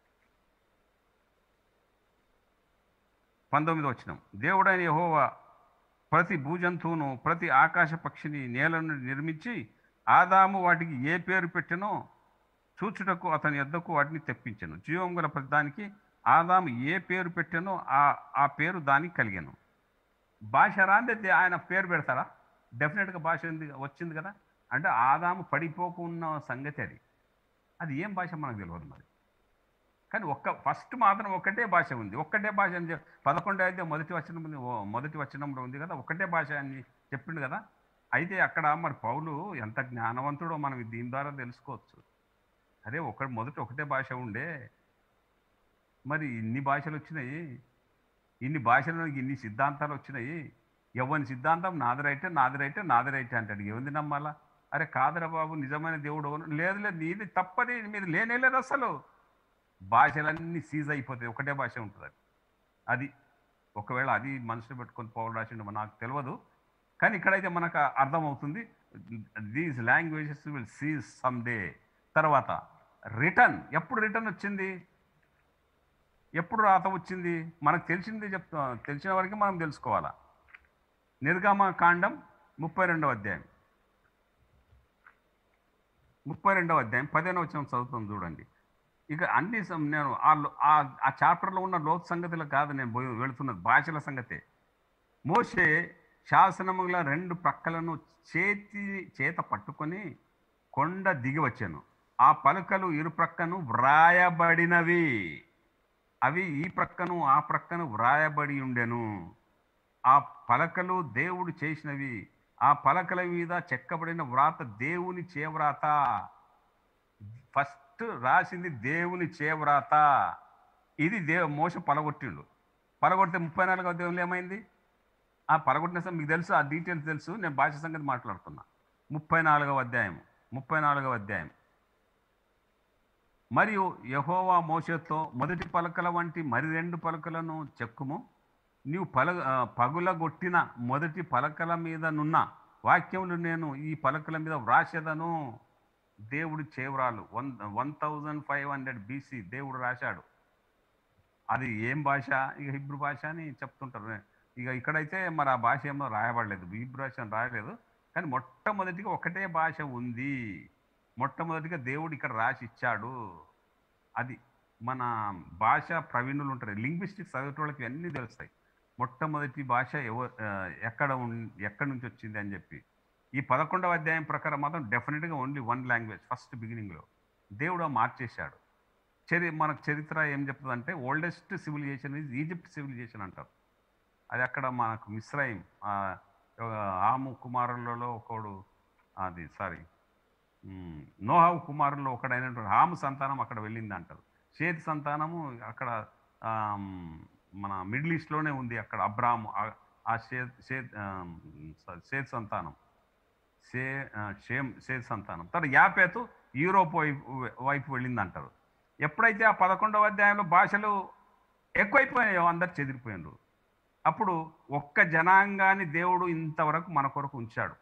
పంతొమ్మిది వచ్చిన దేవుడైన యెహోవా ప్రతి భూజంతువును ప్రతి ఆకాశ పక్షిని నేలను నిర్మించి ఆదాము వాటికి ఏ పేరు పెట్టెనో చూచుటకు అతని యొద్దకు వాటిని తెప్పించెను జీవం గల ప్రతిదానికి ఆదాము ఏ పేరు పెట్టెనో ఆ ఆ పేరు దానికి కలిగాను భాష రాందే ఆయన పేరు పెడతారా డెఫినెట్గా భాష ఉంది వచ్చింది కదా అంటే ఆదాము పడిపోకున్న సంగతి అది అది ఏం భాష మనకు తెలియదు మరి కానీ ఒక్క ఫస్ట్ మాత్రం ఒక్కటే భాష ఉంది ఒక్కటే భాష అని చెప్- పదకొండు అయితే మొదటి వచనం ఉంది ఓ- మొదటి వచనంలో ఉంది కదా ఒక్కటే భాష అని చెప్పిండు కదా అయితే అక్కడ మరి పౌలు ఎంత జ్ఞానవంతుడో మనం దీని ద్వారా తెలుసుకోవచ్చు అదే ఒక మొదట ఒకటే భాష ఉండే మరి ఇన్ని భాషలు వచ్చినాయి ఇన్ని భాషలు ఇన్ని సిద్ధాంతాలు వచ్చినాయి ఎవరి సిద్ధాంతం నాదిరైతే నాదిరైతే నాదిరైతే అంటాడు ఎవరిని నమ్మాలా అరే కాదురా బాబు నిజమైన దేవుడు ఎవరు? లేదు లేదు నీది తప్పది మీరు లేనే లేదు అసలు భాషలన్నీ సీజ్ అయిపోతాయి ఒకటే భాష ఉంటుంది అది అది ఒకవేళ అది మనసులో పెట్టుకొని పౌరులు రాసిండు నాకు తెలియదు కానీ ఇక్కడైతే మనకు అర్థమవుతుంది these languages will cease some day తర్వాత రిటర్న్ ఎప్పుడు రిటర్న్ వచ్చింది ఎప్పుడు రాత వచ్చింది మనకు తెలిసింది చెప్తా తెలిసిన వరకు మనం తెలుసుకోవాలా నిర్గమ కాండం ముప్పై రెండవ అధ్యాయం ముప్పై రెండవ అధ్యాయం పదిహేను వచ్చిన చదువుతాం చూడండి ఇక అన్ని సం- నేను ఆ లో- ఆ- ఆ చాప్టర్లో ఉన్న లోతు సంగతులు కాదు నేను పోయి వెళుతున్నది భాషల సంగతే మోషే శాసనముల రెండు ప్రక్కలను చేతి చేత పట్టుకొని కొండ దిగి వచ్చాను ఆ పలుకలు ఇరు ప్రక్కను వ్రాయబడినవి అవి ఈ ప్రక్కను ఆ ప్రక్కను వ్రాయబడి ఉండెను ఆ పలకలు దేవుడు చేసినవి ఆ పలకల మీద చెక్కబడిన వ్రాత దేవుని చేవ్రాత ఫస్ట్ రాసింది దేవుని చేవ్రాత ఇది దేవ మోస పలగొట్టిండు పలగొడితే ముప్పై నాలుగవ దేవుళ్ళు ఏమైంది ఆ పలగొట్టిన సం- మీకు తెలుసు ఆ డీటెయిల్స్ తెలుసు నేను భాష సంగతి మాట్లాడుతున్నా ముప్పై నాలుగవ అధ్యాయం ముప్పై నాలుగవ అధ్యాయం మరియు యహోవా మోషతో మొదటి పలకల వంటి మరి రెండు పలకలను చెక్కుము నీవు పల ఆ, పగులగొట్టిన మొదటి పలకల మీద నున్న వాక్యములు నేను ఈ పలకల మీద వ్రాసేదను దేవుడు చేవరాలు one one thousand five hundred BC దేవుడు రాశాడు అది ఏం భాష ఇక హిబ్రూ భాష అని చెప్తుంటారు ఇక ఇక్కడైతే మరి ఆ భాష ఏమో రాయబడలేదు హిబ్రూ భాష అని రాయలేదు కానీ మొట్టమొదటిగా ఒకటే భాష ఉంది మొట్టమొదటిగా దేవుడు ఇక్కడ రాసి ఇచ్చాడు అది మన భాష ప్రవీణులు ఉంటారు లింగ్విస్టిక్స్ చదివేటోళ్ళకి అన్నీ తెలుస్తాయి మొట్టమొదటి భాష ఎవ ఆ, ఎక్కడ ఉన్ ఎక్కడి నుంచి వచ్చింది అని చెప్పి ఈ పదకొండవ అధ్యాయం ప్రకారం మాత్రం డెఫినెట్గా ఓన్లీ వన్ లాంగ్వేజ్ ఫస్ట్ బిగినింగ్లో దేవుడు ఆ మార్చేశాడు చరి మనకు చరిత్ర ఏం చెప్తుందంటే oldest civilisation is Egypt civilisation అంటారు అది అక్కడ మనకు మిస్రైం ఆ, ఆము కుమారులలో ఒకడు అది సారీ నోహావు కుమారుల్లో ఒకడైనటువంటి హాము సంతానం అక్కడ వెళ్ళింది అంటారు షేత్ సంతానము అక్కడ ఆమ్, మన మిడిల్ ఈస్ట్లోనే ఉంది అక్కడ అబ్రామ్ ఆ- ఆ Seth Seth um, sorry, Seth సంతానం షే ఆ, షేమ్ షేత్ సంతానం తర్వాత యాపేతు యూరోప్ వైపు వైపు వెళ్ళింది అంటారు ఎప్పుడైతే ఆ పదకొండవ అధ్యాయంలో భాషలు ఎక్కువైపోయాయో అందరు చెదిరిపోయినారు అప్పుడు ఒక్క జనాంగాన్ని దేవుడు ఇంతవరకు మన కొరకు ఉంచాడు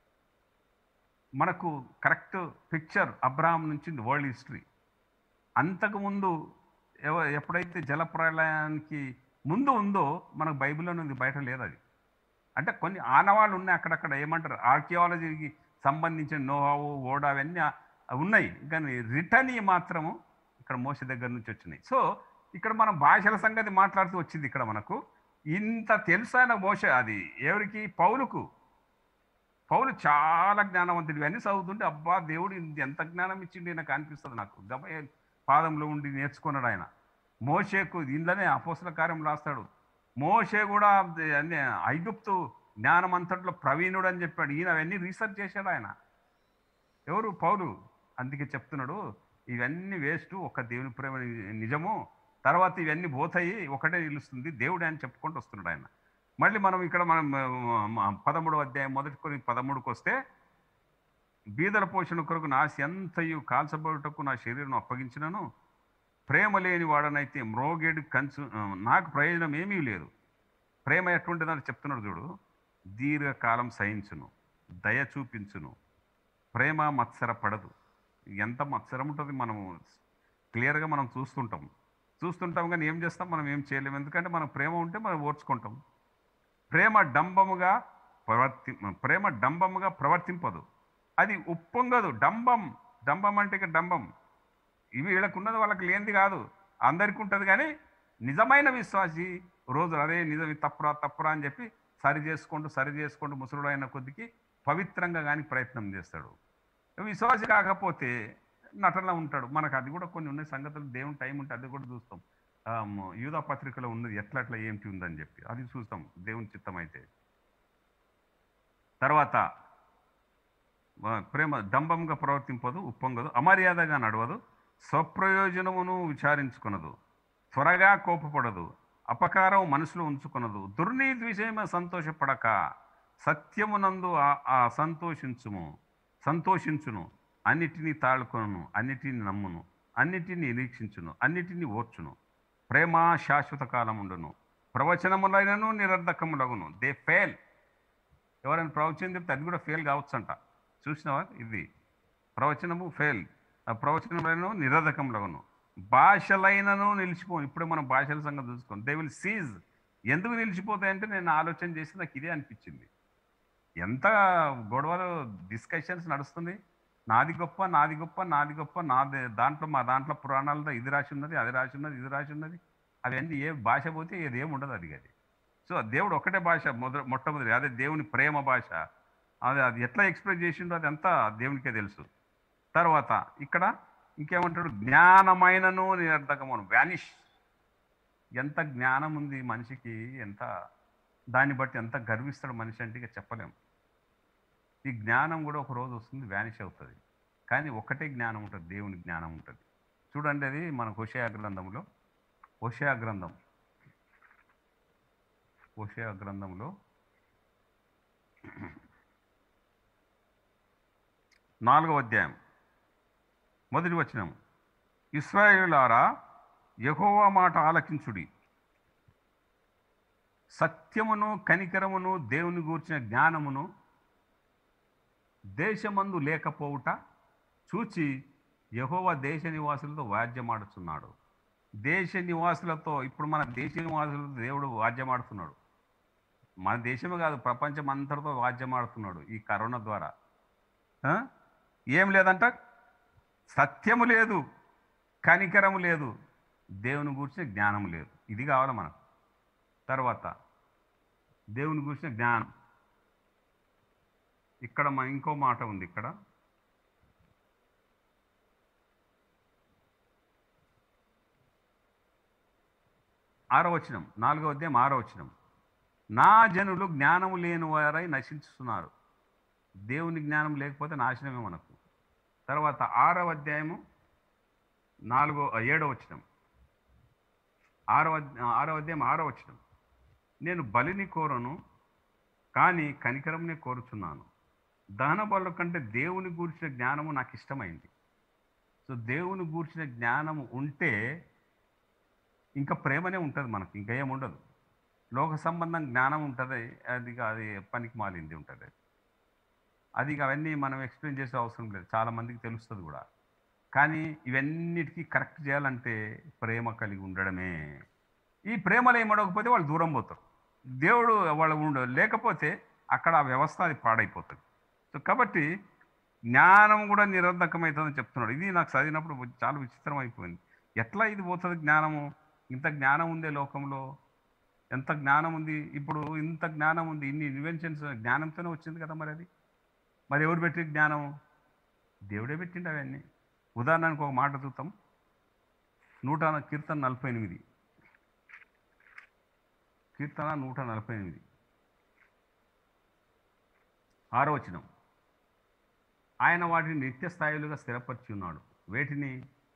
మనకు కరెక్ట్ పిక్చర్ అబ్రాహం నుంచి వరల్డ్ హిస్టరీ అంతకుముందు ఎవ ఎప్పుడైతే జలప్రలయానికి ముందు ఉందో మనకు బైబిల్లో ఉంది బయట లేదు అది అంటే కొన్ని ఆనవాళ్ళు ఉన్నాయి అక్కడక్కడ ఏమంటారు ఆర్కియాలజీకి సంబంధించిన నోహావు ఓడా అవన్నీ ఆ- ఉన్నాయి కానీ రిటర్న్ మాత్రము ఇక్కడ మోస దగ్గర నుంచి వచ్చినాయి సో ఇక్కడ మనం భాషల సంగతి మాట్లాడుతూ వచ్చింది ఇక్కడ మనకు ఇంత తెలుసైన మోస అది ఎవరికి పౌలుకు పౌలు చాలా జ్ఞానవంతుడు ఇవన్నీ చదువుతుంటే అబ్బా దేవుడు ఇంత ఎంత జ్ఞానం ఇచ్చిండి నాకు అనిపిస్తుంది నాకు గబ పాదంలో ఉండి నేర్చుకున్నాడు ఆయన మోషేకు దీనిలోనే అపోసల కార్యం రాస్తాడు మోషే కూడా అది అన్ని ఐగుప్తు జ్ఞానం అంతట్లో ప్రవీణుడు అని చెప్పాడు ఈయన అవన్నీ రీసెర్చ్ చేశాడు ఆయన ఎవరు పౌలు అందుకే చెప్తున్నాడు ఇవన్నీ వేస్ట్ ఒక దేవుని ప్రేమ ని- నిజము తర్వాత ఇవన్నీ పోతాయి ఒకటే నిలుస్తుంది దేవుడే అని చెప్పుకుంటూ వస్తున్నాడు ఆయన మళ్ళీ మనం ఇక్కడ మనం ఆ, పదమూడవ అధ్యాయం మొదటి కొన్ని పదమూడుకి వస్తే బీదల పోషణ కొరకు నా ఆశ ఎంతయు కాల్చబడుటకు నా శరీరం అప్పగించినను ప్రేమ లేని వాడనైతే మ్రోగేడు కంచు ఆ, నాకు ప్రయోజనం ఏమీ లేదు ప్రేమ ఎటువంటిదని చెప్తున్నాడు చూడు దీర్ఘకాలం సహించును దయ చూపించును ప్రేమ మత్సర పడదు ఎంత మత్సరం ఉంటుంది మనము క్లియర్గా మనం చూస్తుంటాం చూస్తుంటాం కానీ ఏం చేస్తాం మనం ఏం చేయలేము ఎందుకంటే మనం ప్రేమ ఉంటే మనం ఓర్చుకుంటాం ప్రేమ డంబముగా ప్రవర్తి ప్రేమ డంబముగా ప్రవర్తింపదు అది ఉప్పొంగదు డంబం డంబం అంటే ఇక డంబం ఇవి వీళ్ళకు ఉన్నది వాళ్ళకి లేనిది కాదు అందరికీ ఉంటుంది కానీ నిజమైన విశ్వాసి రోజు అరే నిజం ఇది తప్పురా తప్పురా అని చెప్పి సరి చేసుకుంటూ సరి చేసుకుంటూ ముసలుడు అయిన కొద్దికి పవిత్రంగా కానీ ప్రయత్నం చేస్తాడు విశ్వాసి కాకపోతే నటన ఉంటాడు మనకు అది కూడా కొన్ని ఉన్నాయి సంగతులు దేవుని టైం ఉంటే అది కూడా చూస్తాం ఆ, మ- యూదా పత్రికలో ఉన్నది ఎట్లా ఎట్లా ఏంటి ఉందని చెప్పి అది చూస్తాం దేవుని చిత్తం అయితే తర్వాత ఆ, ప్రేమ డంబంగా ప్రవర్తింపదు ఉప్పొంగదు అమర్యాదగా నడవదు స్వప్రయోజనమును విచారించుకునదు త్వరగా కోపపడదు అపకారం మనసులో ఉంచుకునదు దుర్నీతి విషయమే సంతోషపడక సత్యమునందు ఆ- ఆ సంతోషించుము సంతోషించును అన్నిటినీ తాళుకొను అన్నిటిని నమ్మును అన్నిటిని నిరీక్షించును అన్నిటిని ఓర్చును ప్రేమ శాశ్వత కాలం ఉండును ప్రవచనములైనను నిరర్ధకములగును దే ఫెయిల్ ఎవరైనా ప్రవచనం చెప్తే అది కూడా ఫెయిల్ కావచ్చంట చూసినావా ఇది ప్రవచనము ఫెయిల్ ఆ ప్రవచనములైన నిరర్ధకములగును భాషలైనను నిలిచిపో ఇప్పుడే మనం భాషల సంగతి చూసుకోం దే విల్ సీజ్ ఎందుకు నిలిచిపోతాయంటే నేను ఆలోచన చేసి నాకు ఇదే అనిపించింది ఎంత గొడవలు డిస్కషన్స్ నడుస్తుంది నాది గొప్ప నాది గొప్ప నాది గొప్ప నాది దాంట్లో మా దాంట్లో పురాణాలతో ఇది రాసి ఉన్నది అది రాసి ఉన్నది ఇది రాసి ఉన్నది అవన్నీ ఏ భాష పోతే ఏది ఏమి ఉండదు అది అది సో దేవుడు ఒకటే భాష మొదట మొట్టమొదటి అదే దేవుని ప్రేమ భాష అది అది ఎట్లా ఎక్స్ప్రెస్ చేసిండో అది అంతా దేవునికే తెలుసు తర్వాత ఇక్కడ ఇంకేమంటాడు జ్ఞానమైనను నిరర్ధకమును వ్యానిష్ ఎంత జ్ఞానం ఉంది మనిషికి ఎంత దాన్ని బట్టి ఎంత గర్విస్తాడు మనిషి అంటే ఇక చెప్పలేం ఈ జ్ఞానం కూడా ఒక రోజు వస్తుంది వ్యానిష్ అవుతుంది కానీ ఒకటే జ్ఞానం ఉంటుంది దేవుని జ్ఞానం ఉంటుంది చూడండి అది మన హుషయా గ్రంథంలో హుషయా గ్రంథం హుషయా గ్రంథంలో నాలుగవ అధ్యాయం మొదటి వచనం ఇస్రాయేలారా యెహోవా మాట ఆలకించుడి సత్యమును కనికరమును దేవుని గూర్చిన జ్ఞానమును దేశమందు లేకపోవుట చూచి యెహోవా దేశ నివాసులతో వాద్యమాడుతున్నాడు దేశ నివాసులతో ఇప్పుడు మన దేశ నివాసులతో దేవుడు వాద్యమాడుతున్నాడు మన దేశమే కాదు ప్రపంచం అంతటితో వాద్యమాడుతున్నాడు ఈ కరోనా ద్వారా ఆ? ఏం లేదంట సత్యము లేదు కనికరము లేదు దేవుని గురించిన జ్ఞానం లేదు ఇది కావాలి మనకు తర్వాత దేవుని గురించిన జ్ఞానం ఇక్కడ మన ఇంకో మాట ఉంది ఇక్కడ ఆరో వచనం నాలుగో అధ్యాయం ఆరో వచనం నా జనులు జ్ఞానము లేని వారై నశించుతున్నారు దేవుని జ్ఞానం లేకపోతే నాశనమే మనకు తర్వాత ఆరవ అధ్యాయము నాలుగో ఏడో వచనం ఆరో అధ్య- ఆరో అధ్యాయం ఆరో వచనం నేను బలిని కోరను కానీ కనికరంనే కోరుచున్నాను దహన బలుల కంటే దేవుని గూర్చిన జ్ఞానము నాకు ఇష్టమైంది సో దేవుని గూర్చిన జ్ఞానము ఉంటే ఇంకా ప్రేమనే ఉంటుంది మనకి ఇంకా ఏముండదు లోక సంబంధం జ్ఞానం ఉంటుంది అది ఇక అది పనికి మాలింది ఉంటుంది అది. అది ఇక అవన్నీ మనం ఎక్స్ప్లెయిన్ చేసే అవసరం లేదు చాలా మందికి తెలుస్తుంది కూడా కానీ ఇవన్నిటికీ కరెక్ట్ చేయాలంటే ప్రేమ కలిగి ఉండడమే ఈ ప్రేమలో ఏమడకపోతే వాళ్ళు దూరం పోతారు దేవుడు వాళ్ళు ఉండ లేకపోతే అక్కడ ఆ వ్యవస్థ అది పాడైపోతుంది సో కాబట్టి జ్ఞానం కూడా నిరర్ధకమవుతుందని చెప్తున్నాడు ఇది నాకు చదివినప్పుడు చాలా విచిత్రం అయిపోయింది ఎట్లా ఇది పోతుంది జ్ఞానము ఇంత జ్ఞానం ఉందే లోకంలో ఎంత జ్ఞానం ఉంది ఇప్పుడు ఇంత జ్ఞానం ఉంది ఇన్ని ఇన్వెన్షన్స్ జ్ఞానంతోనే వచ్చింది కదా మరి అది మరి ఎవరు పెట్టి జ్ఞానం దేవుడే పెట్టిండు అవన్నీ ఉదాహరణకు ఒక మాట చూద్దాం నూట కీర్తన నలభై ఎనిమిది కీర్తన నూట నలభై ఎనిమిది ఆరో వచనం ఆయన వాటిని నిత్య స్థాయిలుగా స్థిరపరిచి ఉన్నాడు వేటిని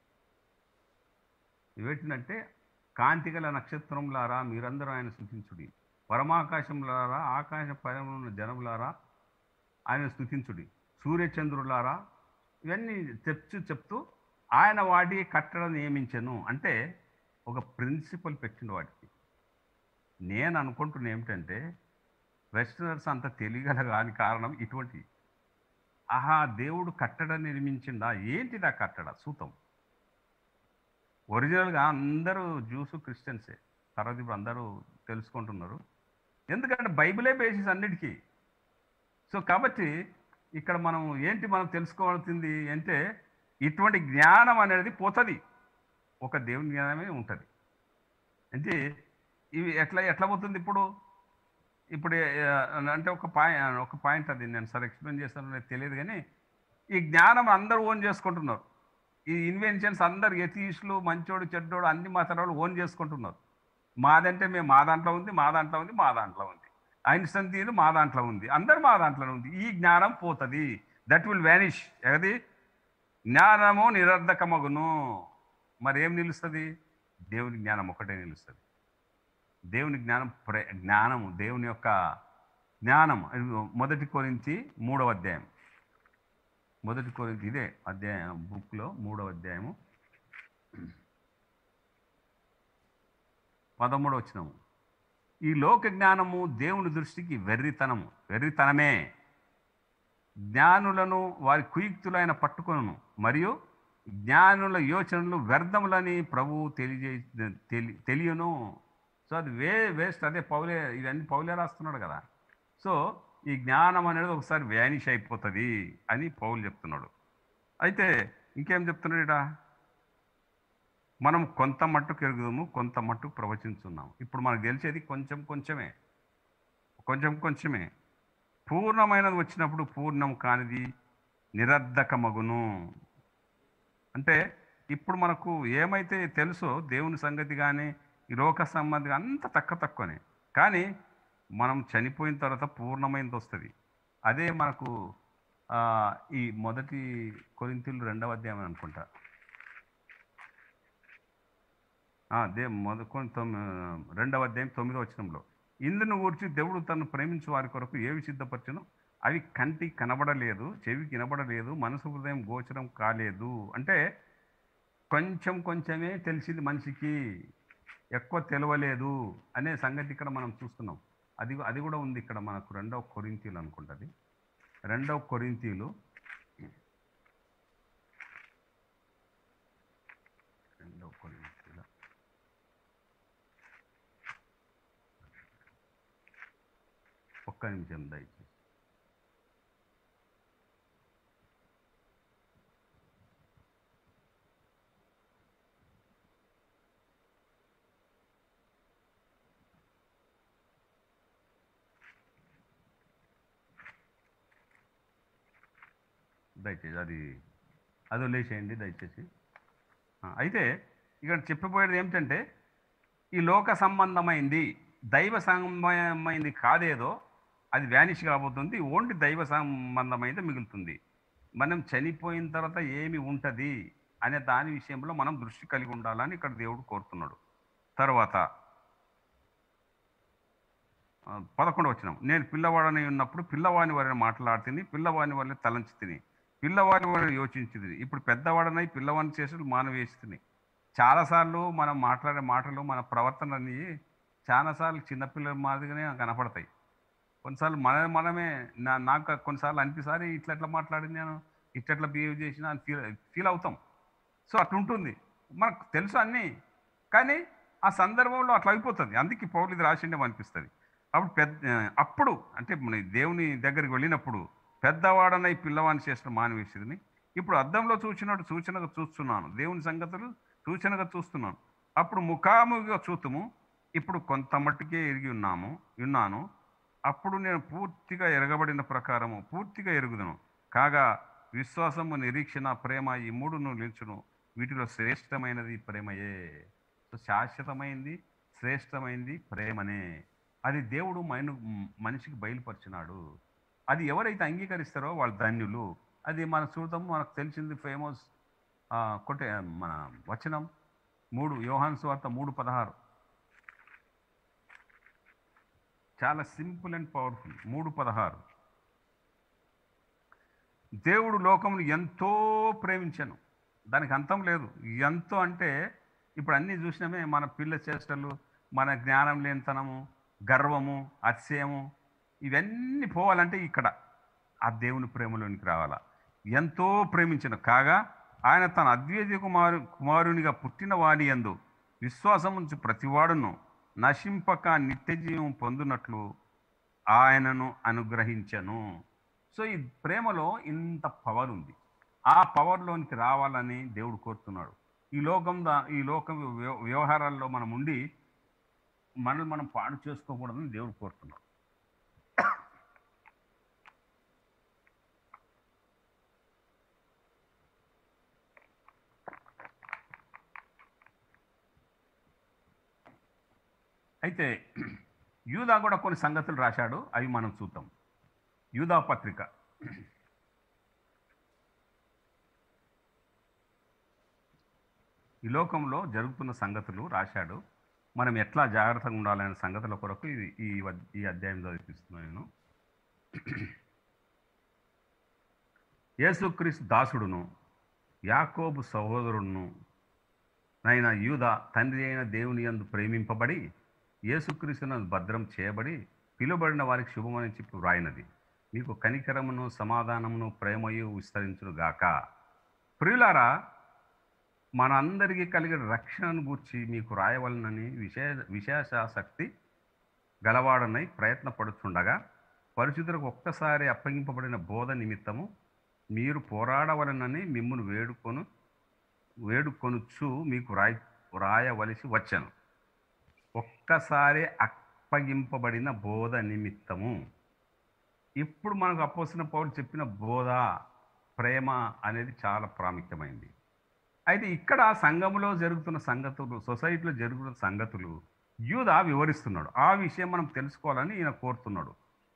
వేటినంటే కాంతిగల నక్షత్రములారా మీరందరూ ఆయన స్థుతించుడి పరమాకాశములారా ఆకాశ పరములో ఉన్న జనములారా ఆయన స్థుతించుడి సూర్యచంద్రులారా ఇవన్నీ చెప్తూ చెప్తూ ఆయన వాటి కట్టడ నియమించను అంటే ఒక ప్రిన్సిపల్ పెట్టిన వాటికి నేను అనుకుంటున్న ఏమిటంటే వెస్టర్నర్స్ అంత తెలియగల కాని కారణం ఇటువంటి ఆహా దేవుడు కట్టడ నిర్మించిందా ఏంటిది ఆ కట్టడ సూతం ఒరిజినల్గా అందరూ జ్యూసు క్రిస్టియన్సే తర్వాత ఇప్పుడు అందరూ తెలుసుకుంటున్నారు ఎందుకంటే బైబిలే బేసిస్ అన్నిటికీ సో కాబట్టి ఇక్కడ మనం ఏంటి మనం తెలుసుకోవాల్సింది అంటే ఇటువంటి జ్ఞానం అనేది పోతుంది ఒక దేవుని జ్ఞానమే ఉంటుంది అంటే ఇవి ఎట్లా ఎట్లా పోతుంది ఇప్పుడు ఇప్పుడు ఆ, అంటే ఒక పాయింట్ ఒక పాయింట్ అది నేను సార్ ఎక్స్ప్లెయిన్ చేస్తాను నాకు తెలియదు కానీ ఈ జ్ఞానం అందరూ ఓన్ చేసుకుంటున్నారు ఈ ఇన్వెన్షన్స్ అందరు ఎథీస్టులు మంచోడు చెడ్డోడు అన్ని మతాలు ఓన్ చేసుకుంటున్నారు మాదంటే మేము మా దాంట్లో ఉంది మా దాంట్లో ఉంది మా దాంట్లో ఉంది ఐన్స్టన్ తీరు మా దాంట్లో ఉంది అందరు మా దాంట్లో ఉంది ఈ జ్ఞానం పోతుంది దట్ విల్ వ్యానిష్ అది జ్ఞానము నిరర్ధకమగును మరి ఏం నిలుస్తుంది దేవుని జ్ఞానం ఒకటే నిలుస్తుంది దేవుని జ్ఞానం ప్రే జ్ఞానము దేవుని యొక్క జ్ఞానం మొదటి కొరించి మూడవ అధ్యాయం మొదటి కొరింథీ ఇదే అధ్యాయం బుక్లో మూడవ అధ్యాయము పదమూడవ వచనము ఈ లోక జ్ఞానము దేవుని దృష్టికి వెర్రితనము వెర్రితనమే జ్ఞానులను వారి కుయుక్తులైన పట్టుకొను మరియు జ్ఞానుల యోచనలు వ్యర్థములని ప్రభువు తెలియజే తెలి తెలియను సో అది వే వేస్ట్ అదే పౌలే ఇవన్నీ పౌలే రాస్తున్నాడు కదా సో ఈ జ్ఞానం అనేది ఒకసారి వ్యానిష్ అయిపోతుంది అని పౌలు చెప్తున్నాడు అయితే ఇంకేం చెప్తున్నాడు ఇట మనం కొంత మట్టుకు ఎరుగుదాము కొంత మట్టుకు ప్రవచించున్నాం ఇప్పుడు మనకు తెలిసేది కొంచెం కొంచెమే కొంచెం కొంచెమే పూర్ణమైనది వచ్చినప్పుడు పూర్ణం కానిది నిరర్ధకమగును అంటే ఇప్పుడు మనకు ఏమైతే తెలుసో దేవుని సంగతి కానీ ఈ లోక సంబంధి అంత తక్కువ తక్కువనే కానీ మనం చనిపోయిన తర్వాత పూర్ణమైనది వస్తుంది అదే మనకు ఆ, ఈ మొదటి కొరింతలు రెండవ అధ్యాయం అనుకుంటా ఆ, దే మొద కొన్ని తొమ్మి రెండవ అధ్యాయం తొమ్మిదో వచనంలో ఇందును గూర్చి దేవుడు తను ప్రేమించు వారి కొరకు ఏవి సిద్ధపరచును అవి కంటికి కనబడలేదు చెవికి వినబడలేదు మనసు హృదయం గోచరం కాలేదు అంటే కొంచెం కొంచెమే తెలిసింది మనిషికి ఎక్కువ తెలవలేదు అనే సంగతి ఇక్కడ మనం చూస్తున్నాం అది అది కూడా ఉంది ఇక్కడ మనకు రెండవ కొరింతీలు అనుకుంటుంది రెండవ కొరింతీలు రెండవ కొరింతీలు ఒక్క నిమిషం దయచేసి దయచేసి అది అది వదిలేసేయండి దయచేసి ఆ, అయితే ఇక్కడ చెప్పబోయేది ఏమిటంటే ఈ లోక సంబంధమైంది దైవ సంబంధమైంది కాదేదో అది వ్యానిష్ కాబోతుంది ఓన్లీ దైవ సంబంధమైంది మిగులుతుంది మనం చనిపోయిన తర్వాత ఏమి ఉంటుంది అనే దాని విషయంలో మనం దృష్టి కలిగి ఉండాలని ఇక్కడ దేవుడు కోరుతున్నాడు తర్వాత ఆ, పదకొండు వచ్చినాం నేను పిల్లవాడని ఉన్నప్పుడు పిల్లవాని వారిని మాట్లాడుతుని పిల్లవాని వారిని తలంచి తిని పిల్లవాని వారిని యోచించి తిని ఇప్పుడు పెద్దవాడనై పిల్లవాని చేసి మానవేసి తిని చాలాసార్లు మనం మాట్లాడే మాటలు మన ప్రవర్తన అనేవి చాలాసార్లు చిన్నపిల్లల మాదిరిగానే కనపడతాయి కొన్నిసార్లు మన మనమే నా నాకు కొన్నిసార్లు అనిపిసారి ఇట్లా ఎట్లా మాట్లాడింది నేను ఇట్లా ఎట్లా బిహేవ్ చేసినా అని ఫీల్ ఫీల్ అవుతాం సో అట్లా ఉంటుంది మనకు తెలుసు అన్నీ కానీ ఆ సందర్భంలో అట్లా అయిపోతుంది అందుకే పౌరులు ఇది రాసిండే అనిపిస్తుంది అప్పుడు పెద్ద అప్పుడు అంటే మన దేవుని దగ్గరికి వెళ్ళినప్పుడు పెద్దవాడనై పిల్లవాని చేసిన మానవేసిదిని ఇప్పుడు అద్దంలో చూసినట్టు సూచనగా చూస్తున్నాను దేవుని సంగతులు సూచనగా చూస్తున్నాను అప్పుడు ముఖాముఖిగా చూతుము ఇప్పుడు కొంత మట్టుకే ఎరిగి ఉన్నాము ఉన్నాను అప్పుడు నేను పూర్తిగా ఎరగబడిన ప్రకారము పూర్తిగా ఎరుగుదును కాగా విశ్వాసము నిరీక్షణ ప్రేమ ఈ మూడును నిల్చును వీటిలో శ్రేష్టమైనది ప్రేమయే సో శాశ్వతమైంది శ్రేష్టమైంది ప్రేమనే అది దేవుడు మైను మనిషికి బయలుపరిచినాడు అది ఎవరైతే అంగీకరిస్తారో వాళ్ళు ధన్యులు అది మన చూద్దాం మనకు తెలిసింది ఫేమస్ కొట్టే మన వచనం మూడు యోహాన్ స్వార్త మూడు పదహారు చాలా సింపుల్ అండ్ పవర్ఫుల్ మూడు పదహారు దేవుడు లోకమును ఎంతో ప్రేమించను దానికి అంతం లేదు ఎంతో అంటే ఇప్పుడు అన్నీ చూసినామే మన పిల్ల చేష్టలు మన జ్ఞానం లేనితనము గర్వము అతిశయము ఇవన్నీ పోవాలంటే ఇక్కడ ఆ దేవుని ప్రేమలోనికి రావాలా ఎంతో ప్రేమించిన కాగా ఆయన తన అద్వైత కుమారు కుమారునిగా పుట్టిన వాడి యందు విశ్వాసం నుంచి ప్రతివాడును నశింపక నిత్య జీవం పొందునట్లు ఆయనను అనుగ్రహించను సో ఈ ప్రేమలో ఇంత పవర్ ఉంది ఆ పవర్లోనికి రావాలని దేవుడు కోరుతున్నాడు ఈ లోకం దా- ఈ లోకం వ్యవ- వ్యవహారాల్లో మనం ఉండి మనల్ని మనం పాడు చేసుకోకూడదని దేవుడు కోరుతున్నాడు అయితే యూదా కూడా కొన్ని సంగతులు రాశాడు అవి మనం చూద్దాం యూదా పత్రిక ఈ లోకంలో జరుగుతున్న సంగతులు రాశాడు మనం ఎట్లా జాగ్రత్తగా ఉండాలనే సంగతుల కొరకు ఇది ఈ వద్- ఈ అధ్యాయం చదివిస్తున్నాను నేను యేసుక్రీస్తు దాసుడును యాకోబు సహోదరుడును నైన యూద తండ్రి అయిన దేవుని యందు ప్రేమింపబడి యేసుక్రీస్తునందు భద్రం చేయబడి పిలువబడిన వారికి శుభమని చెప్పి వ్రాయినది మీకు కనికరమును సమాధానమును ప్రేమయు విస్తరించును గాక ప్రియులారా మనందరికీ కలిగిన రక్షణను గూర్చి మీకు రాయవలనని విశేష విశేషాసక్తి గలవాడనై ప్రయత్నపడుచుండగా పరిశుద్ధులకు ఒక్కసారి అప్పగింపబడిన బోధ నిమిత్తము మీరు పోరాడవలనని మిమ్మును వేడుకొను వేడుకొనుచు మీకు రాయ రాయవలసి వచ్చాను ఒక్కసారి అప్పగింపబడిన బోధ నిమిత్తము ఇప్పుడు మనకు అపోసిన పౌరులు చెప్పిన బోధ ప్రేమ అనేది చాలా ప్రాముఖ్యమైంది అయితే ఇక్కడ సంఘములో జరుగుతున్న సంగతులు సొసైటీలో జరుగుతున్న సంగతులు యూదా వివరిస్తున్నాడు ఆ విషయం మనం తెలుసుకోవాలని ఈయన కోరుతున్నాడు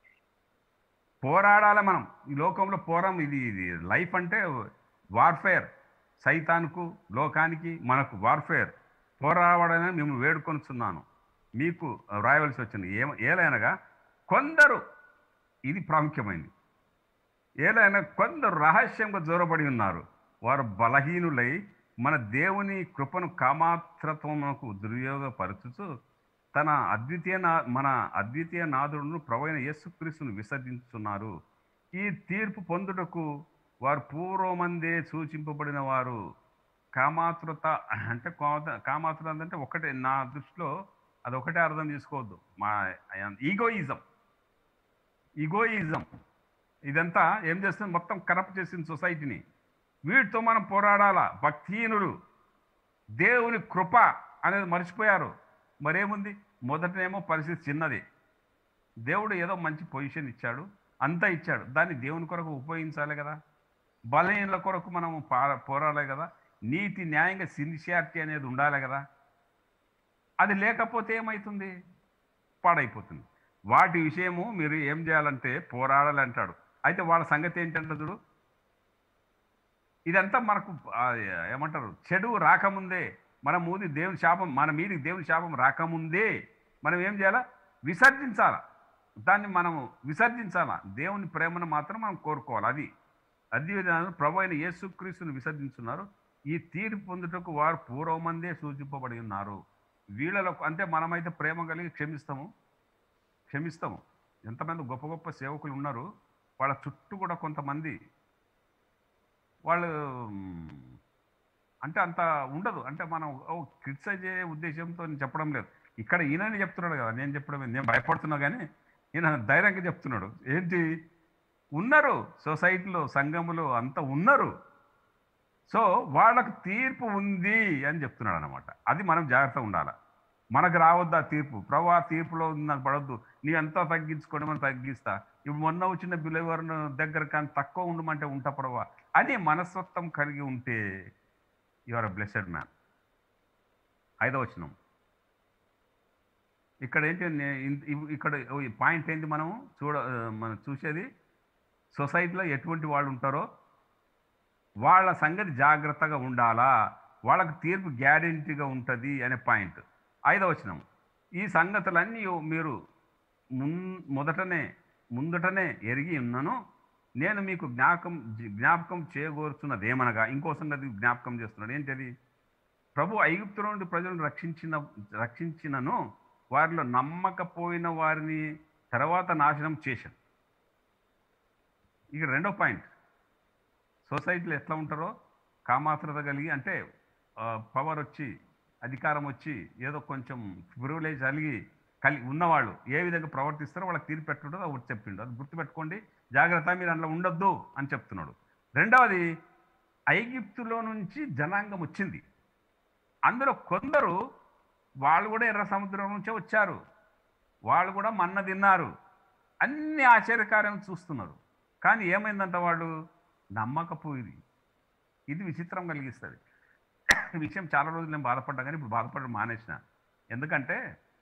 పోరాడాలి మనం ఈ లోకంలో పోరాం ఇది ఇది లైఫ్ అంటే వార్ఫేర్ సైతానికి లోకానికి మనకు వార్ఫేర్ పోరాడాలని మేము వేడుకొనుచున్నాను మీకు రాయవలసి వచ్చింది ఏ ఏలైనగా కొందరు ఇది ప్రాముఖ్యమైనది ఏలైనా కొందరు రహస్యంగా జోరబడి ఉన్నారు వారు బలహీనులై మన దేవుని కృపను కామాత్రత్వమునకు దుర్యోగపరచుచు తన అద్వితీయ నా మన అద్వితీయ నాదుడును ప్రవైన యేసుక్రీస్తును విసర్జించుతున్నారు ఈ తీర్పు పొందుటకు వారు పూర్వమందే సూచింపబడిన వారు కామాతురత అంటే కామ- కామాతురత అంటే ఒకటే నా దృష్టిలో అది ఒకటే అర్థం చేసుకోవద్దు మా ఈగోయిజం ఈగోయిజం ఇదంతా ఏం చేస్తుంది మొత్తం కరప్ట్ చేసింది సొసైటీని వీటితో మనం పోరాడాలా భక్తిహీనులు దేవుని కృప అనేది మర్చిపోయారు మరేముంది మొదటనేమో పరిస్థితి చిన్నది దేవుడు ఏదో మంచి పొజిషన్ ఇచ్చాడు అంతా ఇచ్చాడు దాన్ని దేవుని కొరకు ఉపయోగించాలి కదా బలహీనల కొరకు మనం పా- పోరాడాలి కదా నీతి న్యాయంగా సిన్సియారిటీ అనేది ఉండాలి కదా అది లేకపోతే ఏమవుతుంది పాడైపోతుంది వాటి విషయము మీరు ఏం చేయాలంటే పోరాడాలి అంటాడు అయితే వాళ్ళ సంగతి ఏంటంటే చూడు ఇదంతా మనకు ఆ, ఏమంటారు చెడు రాకముందే మన మూది దేవుని శాపం మన మీదికి దేవుని శాపం రాకముందే మనం ఏం చేయాలా విసర్జించాలా దాన్ని మనం విసర్జించాలా దేవుని ప్రేమను మాత్రం మనం కోరుకోవాలి అది అదే విధానం ప్రభు అయిన యేసుక్రీస్తుని విసర్జించున్నారు ఈ తీర్పు పొందుటకు వారు పూర్వమందే సూచింపబడి ఉన్నారు వీళ్ళలో అంటే మనమైతే ప్రేమ కలిగి క్షమిస్తాము క్షమిస్తాము ఎంతమంది గొప్ప గొప్ప సేవకులు ఉన్నారు వాళ్ళ చుట్టూ కూడా కొంతమంది వాళ్ళు మ్, అంటే అంత ఉండదు అంటే మనం క్రిటిసైజ్ చేసే ఉద్దేశంతో నేను చెప్పడం లేదు ఇక్కడ ఈయనని చెప్తున్నాడు కదా నేను చెప్పడం ఏంది? నేను భయపడుతున్నా కానీ ఈయన ధైర్యంగా చెప్తున్నాడు ఏంటి ఉన్నారు సొసైటీలో సంఘములో అంతా ఉన్నారు సో వాళ్ళకు తీర్పు ఉంది అని చెప్తున్నాడు అనమాట అది మనం జాగ్రత్తగా ఉండాలి మనకు రావద్దు ఆ తీర్పు ప్రభు ఆ తీర్పులో ఉంది నాకు పడవద్దు నీ ఎంతో తగ్గించుకోండి మనం తగ్గిస్తా ఇప్పుడు మొన్న వచ్చిన బిలీవర్ దగ్గర కానీ తక్కువ ఉండమంటే ఉంటా ప్రభా అని మనస్తత్వం కలిగి ఉంటే యువర్ అ బ్లెస్డ్ మ్యాన్ ఐదో వచనం ఇక్కడ ఏంటి నే- ఇన్- ఇవ్- ఇక్కడ పాయింట్ ఏంటి మనం చూడ మనం చూసేది సొసైటీలో ఎటువంటి వాళ్ళు ఉంటారో వాళ్ళ సంగతి జాగ్రత్తగా ఉండాలా వాళ్ళకి తీర్పు గ్యారెంటీగా ఉంటుంది అనే పాయింట్ ఐదవ వచనం ఈ సంగతులన్నీ మీరు మున్ మొదటనే ముందటనే ఎరిగి ఉన్నాను నేను మీకు జ్ఞాపకం జ్ఞాపకం చేయగోరుచున్నదేమనగా ఇంకో సంగతి జ్ఞాపకం చేస్తున్నాడు ఏంటది ప్రభు ఐగుప్తులో నుండి ప్రజలను రక్షించిన రక్షించినను వారిలో నమ్మకపోయిన వారిని తర్వాత నాశనం చేశాను ఇక రెండో పాయింట్ సొసైటీలో ఎట్లా ఉంటారో కామాత్రత కలిగి అంటే పవర్ వచ్చి అధికారం వచ్చి ఏదో కొంచెం ప్రివిలేజ్ కలిగి కలి ఉన్నవాళ్ళు ఏ విధంగా ప్రవర్తిస్తారో వాళ్ళకి తీర్పు పెట్టుంటుందో ఒకటి చెప్పిండు అది గుర్తుపెట్టుకోండి జాగ్రత్త మీరు అందులో ఉండొద్దు అని చెప్తున్నాడు రెండవది ఐగిప్తులో నుంచి జనాంగం వచ్చింది అందులో కొందరు వాళ్ళు కూడా ఎర్ర సముద్రం నుంచే వచ్చారు వాళ్ళు కూడా మన్న తిన్నారు అన్ని ఆశ్చర్యకార్యం చూస్తున్నారు కానీ ఏమైందంట వాళ్ళు నమ్మకపోయింది ఇది విచిత్రం కలిగిస్తుంది ఈ విషయం చాలా రోజులు నేను బాధపడ్డా కానీ ఇప్పుడు బాధపడడం మానేసిన ఎందుకంటే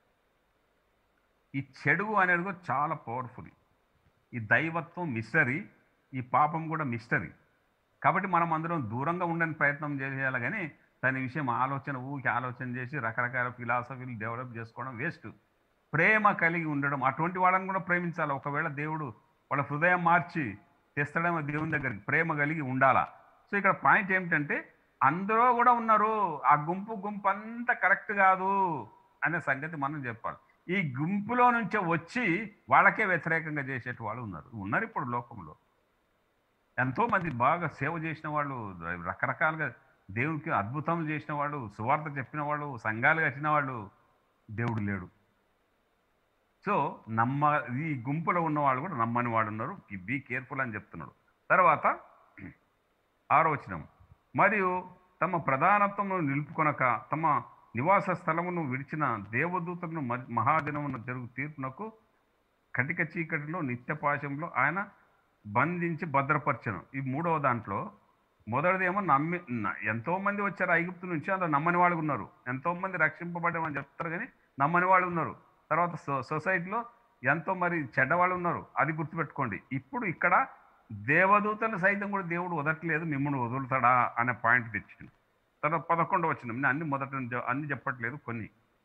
ఈ చెడు అనేది కూడా చాలా పవర్ఫుల్ ఈ దైవత్వం మిస్టరీ ఈ పాపం కూడా మిస్టరీ కాబట్టి మనం అందరం దూరంగా ఉండని ప్రయత్నం చేయాలి కానీ దాని విషయం ఆలోచన ఊకి ఆలోచన చేసి రకరకాల ఫిలాసఫీలు డెవలప్ చేసుకోవడం వేస్ట్ ప్రేమ కలిగి ఉండడం అటువంటి వాళ్ళని కూడా ప్రేమించాలి ఒకవేళ దేవుడు వాళ్ళ హృదయం మార్చి తెస్తడేమో దేవుని దగ్గరికి ప్రేమ కలిగి ఉండాలా సో ఇక్కడ పాయింట్ ఏమిటంటే అందరూ కూడా ఉన్నారు ఆ గుంపు గుంపు అంతా కరెక్ట్ కాదు అనే సంగతి మనం చెప్పాలి ఈ గుంపులో నుంచే వచ్చి వాళ్ళకే వ్యతిరేకంగా చేసేటి వాళ్ళు ఉన్నారు ఉన్నారు ఇప్పుడు లోకంలో ఎంతో మంది బాగా సేవ చేసిన వాళ్ళు రకరకాలుగా దేవునికి అద్భుతం చేసిన వాళ్ళు సువార్త చెప్పిన వాళ్ళు సంఘాలు కట్టిన వాళ్ళు దేవుడు లేడు సో నమ్మ ఈ గుంపులో ఉన్న వాళ్ళు కూడా నమ్మని వాడు ఉన్నారు బీ కేర్ఫుల్ అని చెప్తున్నాడు తర్వాత ఆరోచనం మరియు తమ ప్రధానత్వమును నిలుపుకొనక తమ నివాస స్థలమును విడిచిన దేవదూతలను మ- మహాదినమున జరుగు తీర్పునకు కటిక చీకటిలో నిత్యపాశంలో ఆయన బంధించి భద్రపరచను ఈ మూడవ దాంట్లో మొదటిదేమో నమ్మి న- ఎంతో మంది వచ్చారు ఐగుప్తు నుంచి అందులో నమ్మని వాళ్ళు ఉన్నారు ఎంతో మంది రక్షింపబడ్డామని చెప్తారు కానీ నమ్మని వాళ్ళు ఉన్నారు తర్వాత సొ సొసైటీలో ఎంతో మరి చెడ్డవాళ్ళు ఉన్నారు అది గుర్తుపెట్టుకోండి ఇప్పుడు ఇక్కడ దేవదూతలు సైతం కూడా దేవుడు వదలట్లేదు మిమ్మల్ని వదులుతాడా అనే పాయింట్ తెచ్చింది తర్వాత పదకొండు వచ్చిన నేను అన్ని మొదట నుంచి అన్ని చెప్పట్లేదు కొన్ని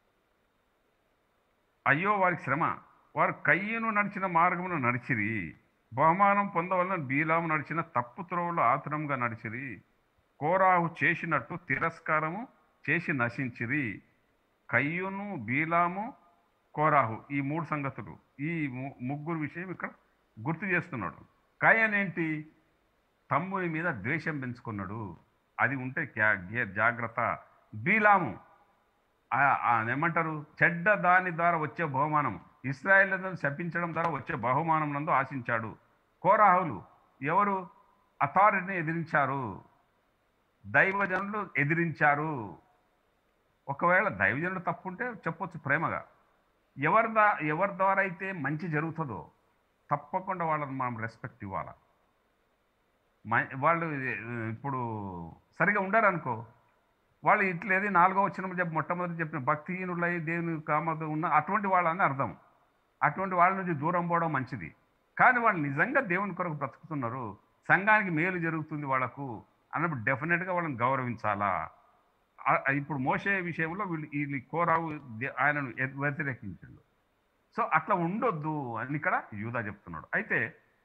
అయ్యో వారికి శ్రమ వారు కయ్యను నడిచిన మార్గమును నడిచిరి బహుమానం పొందవలన బీలాము నడిచిన తప్పు త్రోవలో ఆతురంగా నడిచిరి కోరాహు చేసినట్టు తిరస్కారము చేసి నశించిరి కయ్యును బీలాము కోరాహు ఈ మూడు సంగతులు ఈ ము- ముగ్గురు విషయం ఇక్కడ గుర్తు చేస్తున్నాడు కయ్యన్ ఏంటి తమ్ముని మీద ద్వేషం పెంచుకున్నాడు అది ఉంటే క్యా- గే- జాగ్రత్త బీలాము ఆ- ఆ ఏమంటారు చెడ్డ దాని ద్వారా వచ్చే బహుమానం ఇస్రాయేళ్లను శపించడం ద్వారా వచ్చే బహుమానం నందు ఆశించాడు కోరాహులు ఎవరు అథారిటీని ఎదిరించారు దైవజనులు ఎదిరించారు ఒకవేళ దైవజనులు తప్పుంటే చెప్పొచ్చు ప్రేమగా ఎవరి దా ఎవరి ద్వారా అయితే మంచి జరుగుతుందో తప్పకుండా వాళ్ళని మనం రెస్పెక్ట్ ఇవ్వాలి మ- వాళ్ళు ఇప్పుడు సరిగా ఉండరు అనుకో వాళ్ళు ఇట్లేది నాలుగో వచ్చిన చెప్పి మొట్టమొదటి చెప్పిన భక్తిహీనులై దేవుని కామత ఉన్న అటువంటి వాళ్ళని అర్థం అటువంటి వాళ్ళ నుంచి దూరం పోవడం మంచిది కానీ వాళ్ళు నిజంగా దేవుని కొరకు బ్రతుకుతున్నారు సంఘానికి మేలు జరుగుతుంది వాళ్ళకు అన్నప్పుడు డెఫినెట్గా వాళ్ళని గౌరవించాలా ఆ- ఇప్పుడు మోసే విషయంలో వీళ్ళు వీళ్ళు కోరావు దే- ఆయనను ఎ- వ్యతిరేకించిండు సో అట్లా ఉండొద్దు అని ఇక్కడ యూదా చెప్తున్నాడు అయితే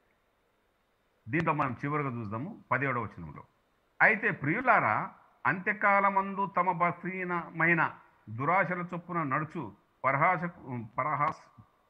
దీంట్లో మనం చివరిగా చూద్దాము పదిహేడవ వచనంలో అయితే ప్రియులారా అంత్యకాలమందు తమ బహీనమైన దురాశల చొప్పున నడుచు పరహాస పరహాస్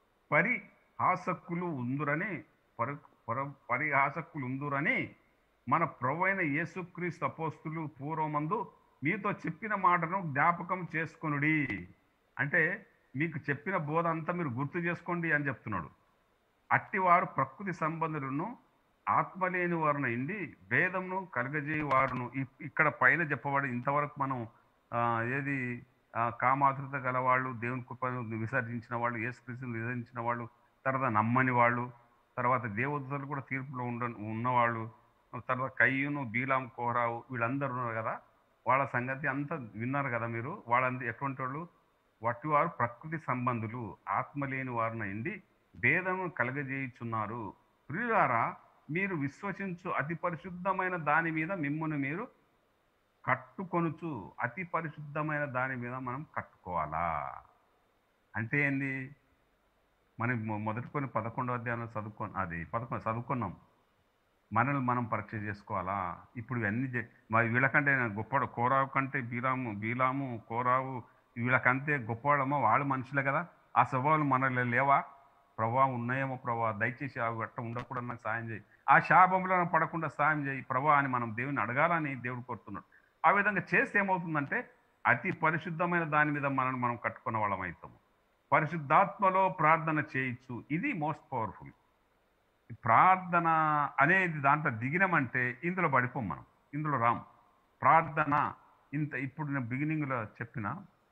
పరిహాసకులు ఉందురని పర పర పరిహాసకులు ఉందురని మన ప్రభు అయిన యేసుక్రీస్తు అపోస్తులు పూర్వమందు మీతో చెప్పిన మాటను జ్ఞాపకం చేసుకొనుడి అంటే మీకు చెప్పిన బోధ అంతా మీరు గుర్తు చేసుకోండి అని చెప్తున్నాడు అట్టివారు ప్రకృతి సంబంధులను ఆత్మ లేని వారును ఇండి భేదమును కలగజేయ వారును ఇ- ఇక్కడ పైన చెప్పబడి ఇంతవరకు మనం ఆ, ఏది ఆ, కామాతృత గలవాళ్ళు దేవుని కృపను విసర్జించిన వాళ్ళు యేసుక్రీస్తుని విసర్జించిన వాళ్ళు తర్వాత నమ్మని వాళ్ళు తర్వాత దేవదూతలు కూడా తీర్పులో ఉండ ఉన్నవాళ్ళు తర్వాత కయ్యూను బీలాం కోరావు వీళ్ళందరూ ఉన్నారు కదా వాళ్ళ సంగతి అంతా విన్నారు కదా మీరు వాళ్ళంతా ఎటువంటి వాళ్ళు వట్టి వారు ప్రకృతి సంబంధులు ఆత్మ లేని వారిన ఇండి భేదము కలగజేయుచున్నారు ప్రియులారా మీరు విశ్వసించు అతి పరిశుద్ధమైన దాని మీద మిమ్మును మీరు కట్టుకొనుచు అతి పరిశుద్ధమైన దాని మీద మనం కట్టుకోవాలా అంటే ఏంది మనం మొ- మొదటి కొన్ని పదకొండవ అధ్యాయంలో చదువుకో అది పదకొండు చదువుకున్నాం మనల్ని మనం పరీక్ష చేసుకోవాలా ఇప్పుడు ఇవన్నీ చే- మరి వీళ్ళకంటే గొప్ప కోరావు కంటే బీలాము బీలాము కోరావు వీళ్ళకంటే గొప్పవాళ్ళమో వాళ్ళు మనుషులే కదా ఆ స్వభావాలు మనలో లేవా ప్రభావం ఉన్నాయేమో ప్రభా దయచేసి అవి అట్ట ఉండకూడదు నాకు సాయం చేయి ఆ శాపంలో పడకుండా సాయం చేయి ప్రభా అని మనం దేవుని అడగాలని దేవుడు కోరుతున్నాడు ఆ విధంగా చేస్తే ఏమవుతుందంటే అతి పరిశుద్ధమైన దాని మీద మనం మనం కట్టుకున్న వాళ్ళం అవుతాము పరిశుద్ధాత్మలో ప్రార్థన చేయొచ్చు ఇది మోస్ట్ పవర్ఫుల్ ప్రార్థన అనేది దాంట్లో దిగినామంటే ఇందులో పడిపోం మనం ఇందులో రాం ప్రార్థన ఇంత ఇప్పుడు నేను బిగినింగ్లో చెప్పిన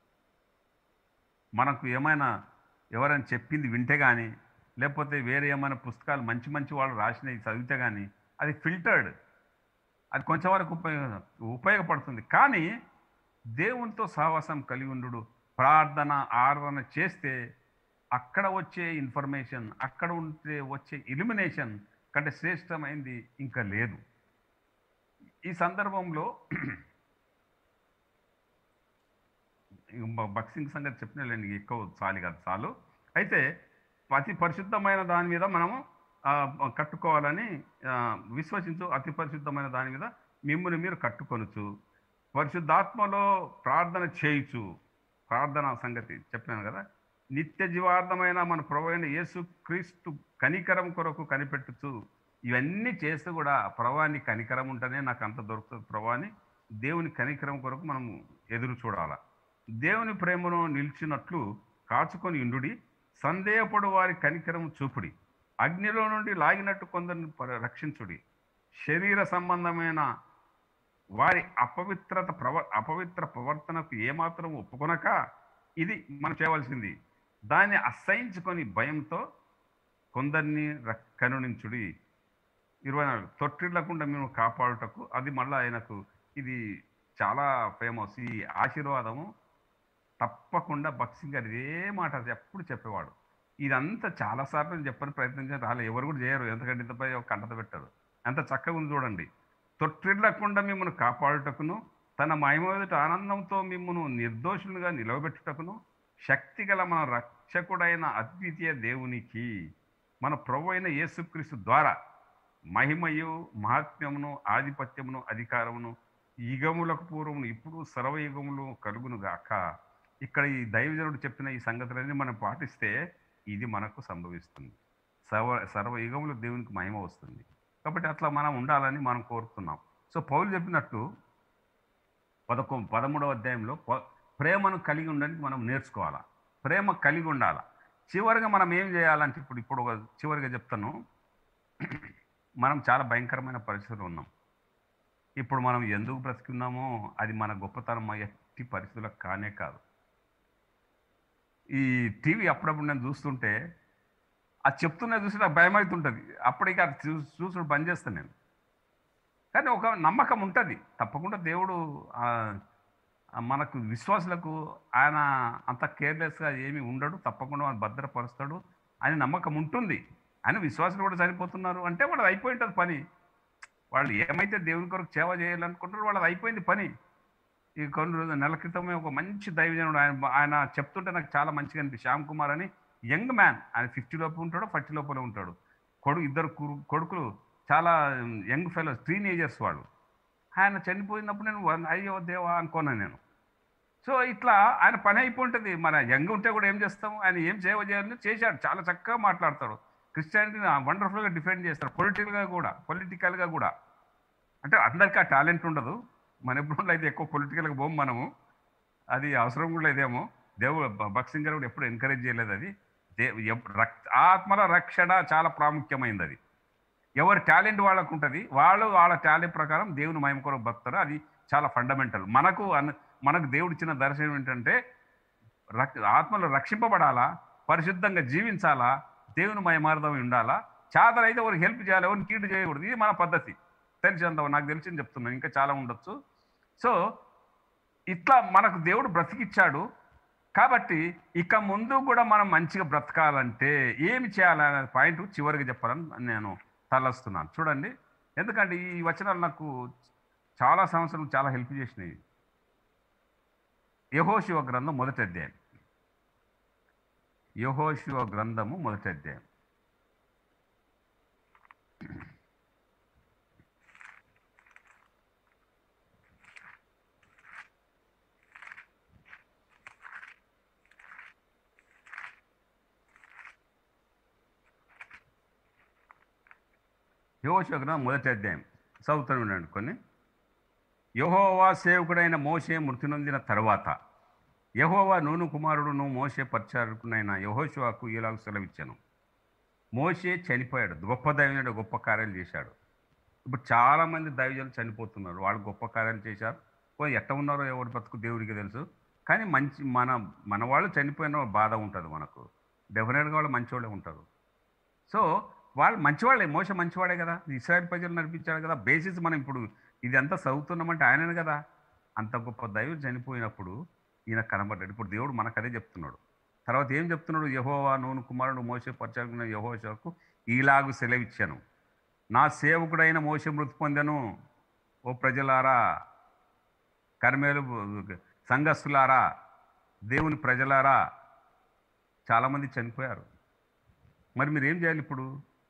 మనకు ఏమైనా ఎవరైనా చెప్పింది వింటే కానీ లేకపోతే వేరే ఏమైనా పుస్తకాలు మంచి మంచి వాళ్ళు రాసినవి చదివితే కానీ అది ఫిల్టర్డ్ అది కొంచెం వరకు ఉపయోగ ఉపయోగపడుతుంది కానీ దేవునితో సహవాసం కలిగి ఉండు ప్రార్థన ఆరాధన చేస్తే అక్కడ వచ్చే ఇన్ఫర్మేషన్ అక్కడ ఉంటే వచ్చే ఇలిమినేషన్ కంటే శ్రేష్టమైంది ఇంకా లేదు ఈ సందర్భంలో ఇక బ- బక్సింగ్ సంగతి చెప్పినలేండి ఎక్కువ చాలు కాదు చాలు అయితే అతి పరిశుద్ధమైన దాని మీద మనము ఆ, కట్టుకోవాలని ఆ, విశ్వసించు అతి పరిశుద్ధమైన దాని మీద మిమ్మల్ని మీరు కట్టుకొనచ్చు పరిశుద్ధాత్మలో ప్రార్థన చేయుచు ప్రార్థన సంగతి చెప్పాను కదా నిత్య జీవార్థమైన మన ప్రభు అయిన యేసు క్రీస్తు కనికరం కొరకు కనిపెట్టుచు ఇవన్నీ చేస్తూ కూడా ప్రభాని కనికరం ఉంటేనే నాకు అంత దొరుకుతుంది ప్రభాని దేవుని కనికరం కొరకు మనం ఎదురు చూడాల దేవుని ప్రేమను నిలిచినట్లు కాచుకొని ఇండుడి సందేహపడు వారి కనికరం చూపుడి అగ్నిలో నుండి లాగినట్టు కొందరిని పర- రక్షించుడి శరీర సంబంధమైన వారి అపవిత్రత ప్రవ అపవిత్ర ప్రవర్తనకు ఏమాత్రం ఒప్పుకొనక ఇది మనం చేయవలసింది దాన్ని అసహించుకొని భయంతో కొందరిని ర- కరుణించుడి ఇరవై నాలుగు తొట్టిల్లకుండా మేము కాపాడుటకు అది మళ్ళీ ఆయనకు ఇది చాలా ఫేమస్ ఈ ఆశీర్వాదము తప్పకుండా బక్సింగ్ గారు ఇదే మాట ఎప్పుడు చెప్పేవాడు ఇదంతా చాలాసార్లు నేను చెప్పని ప్రయత్నం చేసి రాలే ఎవరు కూడా చేయరు ఎందుకంటే ఇంతపై ఒక కంటత పెట్టారు ఎంత చక్కగా ఉంది చూడండి తొట్టిల్లకుండా మిమ్మల్ని కాపాడుటకును తన మహిమోదట ఆనందంతో మిమ్మల్ని నిర్దోషులుగా నిలవబెట్టుటకును శక్తి గల మన రక్షకుడైన అద్వితీయ దేవునికి మన ప్రభు అయిన యేసుక్రీస్తు ద్వారా మహిమయు మహాత్మ్యమును ఆధిపత్యమును అధికారమును యుగములకు పూర్వమును ఇప్పుడు సర్వయుగములు కలుగును గాక ఇక్కడ ఈ దైవజనుడు చెప్పిన ఈ సంగతులన్నీ మనం పాటిస్తే ఇది మనకు సంభవిస్తుంది సర్వ సర్వయుగములు దేవునికి మహిమ వస్తుంది కాబట్టి అట్లా మనం ఉండాలని మనం కోరుతున్నాం సో పౌలు చెప్పినట్టు పదకొ పదమూడవ అధ్యాయంలో ప- ప్రేమను కలిగి ఉండడానికి మనం నేర్చుకోవాలా ప్రేమ కలిగి ఉండాలా చివరిగా మనం ఏం చేయాలంటే ఇప్పుడు ఇప్పుడు ఒక చివరిగా చెప్తాను మనం చాలా భయంకరమైన పరిస్థితులు ఉన్నాం ఇప్పుడు మనం ఎందుకు బ్రతికున్నామో అది మన గొప్పతనం ఎట్టి పరిస్థితులకు కానే కాదు ఈ టీవీ అప్పుడప్పుడు నేను చూస్తుంటే అది చెప్తున్నా చూసి నాకు భయం అవుతుంటుంది అప్పటికి అది చూ చూసుడు బంద్ చేస్తాను నేను కానీ ఒక నమ్మకం ఉంటుంది తప్పకుండా దేవుడు ఆ, ఆ మనకు విశ్వాసులకు ఆయన అంత కేర్లెస్గా ఏమీ ఉండడు తప్పకుండా వాళ్ళు భద్రపరుస్తాడు అని నమ్మకం ఉంటుంది ఆయన విశ్వాసులు కూడా చనిపోతున్నారు అంటే వాళ్ళది అయిపోయి ఉంటుంది పని వాళ్ళు ఏమైతే దేవుని కొరకు సేవ చేయాలనుకుంటారో వాళ్ళది అయిపోయింది పని ఈ కొన్ని రోజుల నెల క్రితమే ఒక మంచి దైవజనుడు ఆయన ఆయన చెప్తుంటే నాకు చాలా మంచిగా అనిపి శ్యామ్ కుమార్ అని యంగ్ మ్యాన్ ఆయన ఫిఫ్టీ లోపు ఉంటాడు ఫార్టీ లోపల ఉంటాడు కొడుకు ఇద్దరు కురు- కొడుకులు చాలా యంగ్ ఫెలోస్ టీనేజర్స్ వాళ్ళు ఆయన చనిపోయినప్పుడు నేను వన్- అయ్యో దేవా అనుకున్నాను నేను సో ఇట్లా ఆయన పని అయిపోతుంది మన యంగ్ ఉంటే కూడా ఏం చేస్తాం ఆయన ఏం సేవ చేయాలని చేశాడు చాలా చక్కగా మాట్లాడతాడు క్రిస్టియానిటీని వండర్ఫుల్గా డిఫెండ్ చేస్తారు పొలిటికల్గా కూడా పొలిటికల్గా కూడా అంటే అందరికీ ఆ టాలెంట్ ఉండదు మన ఎప్పుడు అయితే ఎక్కువ పొలిటికల్గా పోం మనము అది అవసరం కూడా లేదేమో దేవుడు భ- భక్త్ సింగ్ గారు కూడా ఎప్పుడు ఎంకరేజ్ చేయలేదు అది దే ఎప్- రక్ ఆత్మల రక్షణ చాలా ప్రాముఖ్యమైనది అది ఎవరి టాలెంట్ వాళ్ళకు ఉంటుంది వాళ్ళు వాళ్ళ టాలెంట్ ప్రకారం దేవుని మహిమ కొరకు బతుకుతారు అది చాలా ఫండమెంటల్ మనకు అన్ మనకు దేవుడు ఇచ్చిన దర్శనం ఏంటంటే రక్ ఆత్మలు రక్షింపబడాలా పరిశుద్ధంగా జీవించాలా దేవుని మయమార్దం ఉండాలా చాదరైతే ఎవరికి హెల్ప్ చేయాలి ఎవరిని కీడు చేయకూడదు ఇది మన పద్ధతి తెలిసినంత నాకు తెలిసింది చెప్తున్నాను ఇంకా చాలా ఉండొచ్చు సో ఇట్లా మనకు దేవుడు బ్రతికిచ్చాడు కాబట్టి ఇక ముందు కూడా మనం మంచిగా బ్రతకాలంటే ఏమి చేయాలనే పాయింట్ చివరికి చెప్పాలని నేను తలస్తున్నాను చూడండి ఎందుకంటే ఈ వచనాలు నాకు చాలా సంవత్సరం చాలా హెల్ప్ చేసినాయి యహోశివ గ్రంథం మొదటి అధ్యాయం యహోశివ గ్రంథము మొదటి అధ్యాయం యహోశివ గ్రంథం మొదటి అధ్యాయం చదువుతాను వినండి కొన్ని యహోవా సేవకుడైన మోషే మృతి నొందిన తర్వాత యహోవా నూను కుమారుడును మోషే పరిచారకునైన యహోశివాకు ఇలాగ సెలవిచ్చాను మోషే చనిపోయాడు గొప్ప దైవజనుడు గొప్ప కార్యాలు చేశాడు ఇప్పుడు చాలామంది దైవజనులు చనిపోతున్నారు వాళ్ళు గొప్ప కార్యాలు చేశారు ఓ ఎట్ట ఉన్నారో ఎవరి బతుకు దేవుడికి తెలుసు కానీ మంచి మన మన వాళ్ళు చనిపోయిన బాధ ఉంటుంది మనకు డెఫినెట్గా వాళ్ళు మంచివాళ్ళే ఉంటారు సో వాళ్ళు మంచివాళ్ళే మోస మంచివాడే కదా ఇస్రాయల్ ప్రజలు నడిపించాడు కదా బేసిస్ మనం ఇప్పుడు ఇది అంతా చదువుతున్నామంటే ఆయననే కదా అంత గొప్ప దైవం చనిపోయినప్పుడు ఈయన కనబడ్డాడు ఇప్పుడు దేవుడు మనకు అదే చెప్తున్నాడు తర్వాత ఏం చెప్తున్నాడు యహోవా నూను కుమారుడు మోసే పరిచారకున్న యహోషకు ఈలాగు సెలవిచ్చాను నా సేవకుడైన మోసే మృతి పొందెను ఓ ప్రజలారా కర్మేలు సంఘస్థులారా దేవుని ప్రజలారా చాలామంది చనిపోయారు మరి మీరు ఏం చేయాలి ఇప్పుడు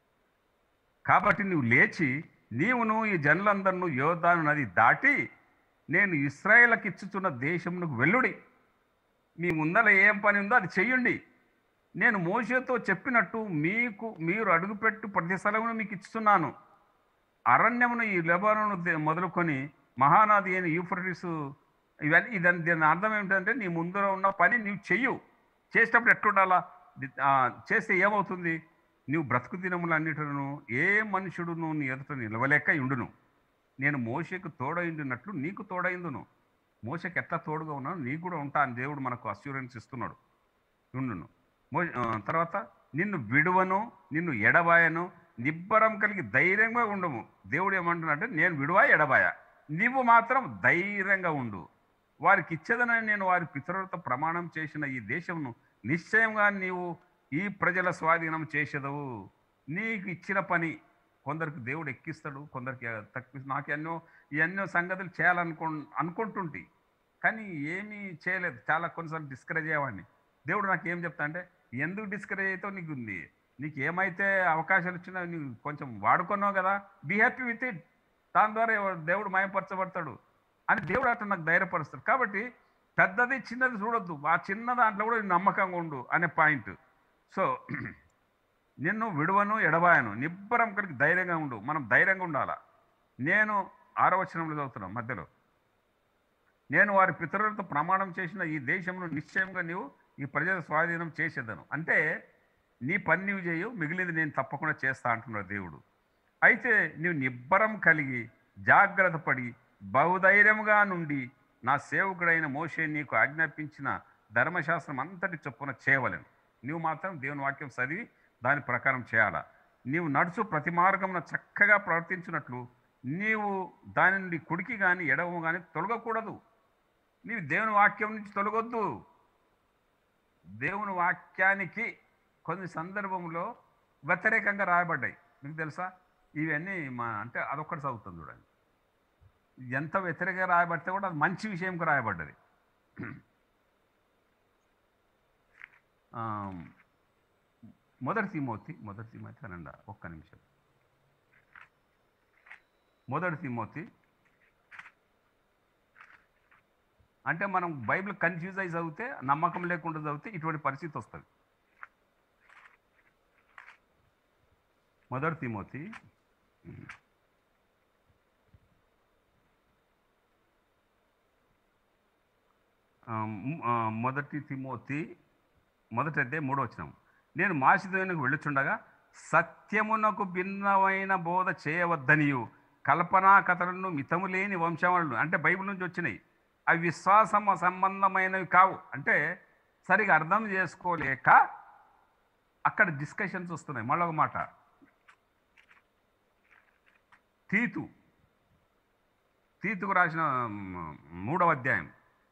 కాబట్టి నువ్వు లేచి నీవును ఈ జనులందరిను యోధాను నది దాటి నేను ఇస్రాయేల్కి ఇచ్చుచున్న దేశమునకు వెళ్ళుడి మీ ముందర ఏం పని ఉందో అది చెయ్యండి నేను మోషేతో చెప్పినట్టు మీకు మీరు అడుగుపెట్టు ప్రతి స్థలమును మీకు ఇస్తున్నాను అరణ్యమును ఈ లెబాను మొదలుకొని మహానది అయిన యూఫ్రటిస్ ఇవన్నీ ఇదని దీని అర్థం ఏమిటంటే నీ ముందర ఉన్న పని నీవు చెయ్యు చేసేటప్పుడు ఎట్లుండాలా ది- ఆ, చేస్తే ఏమవుతుంది నీవు బ్రతుకు దినములన్నిటిను ఏ మనుషుడును నీ ఎదుట నిలవలేక ఉండును నేను మోషకు తోడైండినట్లు నీకు తోడైందును మోసకి ఎట్లా తోడుగా ఉన్నాను నీకు కూడా ఉంటా అని దేవుడు మనకు అస్యూరెన్స్ ఇస్తున్నాడు ఉండును మో ఆ, తర్వాత నిన్ను విడువను నిన్ను ఎడబాయను నిబ్బరం కలిగి ధైర్యంగా ఉండము దేవుడు ఏమంటున్నాడంటే నేను విడువా ఎడబాయ నీవు మాత్రం ధైర్యంగా ఉండు వారికి ఇచ్చేదనని నేను వారి పితరులతో ప్రమాణం చేసిన ఈ దేశమును నిశ్చయంగా నీవు ఈ ప్రజల స్వాధీనం చేసేదవు నీకు ఇచ్చిన పని కొందరికి దేవుడు ఎక్కిస్తాడు కొందరికి తక్కువ నాకు ఎన్నో ఎన్నో సంగతులు చేయాలనుకో అనుకుంటుంటి కానీ ఏమీ చేయలేదు చాలా కొన్నిసార్లు డిస్కరేజ్ అయ్యేవాడిని దేవుడు నాకు ఏం చెప్తా అంటే ఎందుకు డిస్కరేజ్ అవుతావు నీకు ఉంది నీకు ఏమైతే అవకాశాలు వచ్చినా నీకు కొంచెం వాడుకున్నావు కదా బీ హ్యాపీ విత్ ఇట్ దాని ద్వారా ఎవ- దేవుడు మయపరచబడతాడు అని దేవుడు అట్లా నాకు ధైర్యపరుస్తాడు కాబట్టి పెద్దది చిన్నది చూడొద్దు ఆ చిన్న దాంట్లో కూడా నీ నమ్మకంగా ఉండు అనే పాయింట్ సో నిన్ను విడువను ఎడబాయను నిబ్బరం కలిగి ధైర్యంగా ఉండు మనం ధైర్యంగా ఉండాలా నేను ఆరో వచనంలో చదువుతున్నాం మధ్యలో నేను వారి పితరులతో ప్రమాణం చేసిన ఈ దేశంలో నిశ్చయంగా నీవు ఈ ప్రజల స్వాధీనం చేసేదను అంటే నీ పని నీవు చేయు మిగిలింది నేను తప్పకుండా చేస్తా అంటున్నాడు దేవుడు అయితే నీవు నిబ్బరం కలిగి జాగ్రత్త పడి బహుధైర్యముగా నుండి నా సేవకుడైన మోషే నీకు ఆజ్ఞాపించిన ధర్మశాస్త్రం అంతటి చొప్పున చేయవలెను నీవు మాత్రం దేవుని వాక్యం చదివి దాని ప్రకారం చేయాలా నీవు నడుచు ప్రతి మార్గమున చక్కగా ప్రవర్తించినట్లు నీవు దాని నుండి కుడికి కానీ ఎడమ కానీ తొలగకూడదు నీవు దేవుని వాక్యం నుంచి తొలగొద్దు దేవుని వాక్యానికి కొన్ని సందర్భంలో వ్యతిరేకంగా రాయబడ్డాయి మీకు తెలుసా ఇవన్నీ మా అంటే అదొక్కటి చదువుతుంది చూడండి ఎంత వ్యతిరేకంగా రాయబడితే కూడా అది మంచి విషయంకి రాయబడ్డది ఆ, మొదటి తిమోతి మొదటి తిమోతి అనండి ఒక్క నిమిషం మొదటి తిమోతి అంటే మనం బైబిల్ కన్ఫ్యూజ్ అయి చదివితే నమ్మకం లేకుండా చదివితే ఇటువంటి పరిస్థితి వస్తుంది మొదటి తిమోతి ఆ, మ్- ఆ, మొదటి తిమోతి మొదటి అధ్యాయం మూడో వచ్చినాం నేను మాసిదోనికి వెళ్ళుచుండగా సత్యమునకు భిన్నమైన బోధ చేయవద్దనియు కల్పనా కథలను మితము లేని వంశావళులు అంటే బైబిల్ నుంచి వచ్చినాయి అవి విశ్వాసం సంబంధమైనవి కావు అంటే సరిగా అర్థం చేసుకోలేక అక్కడ డిస్కషన్స్ వస్తున్నాయి మళ్ళొక మాట తీతు తీతుకు రాసిన మ్, మూడవ అధ్యాయం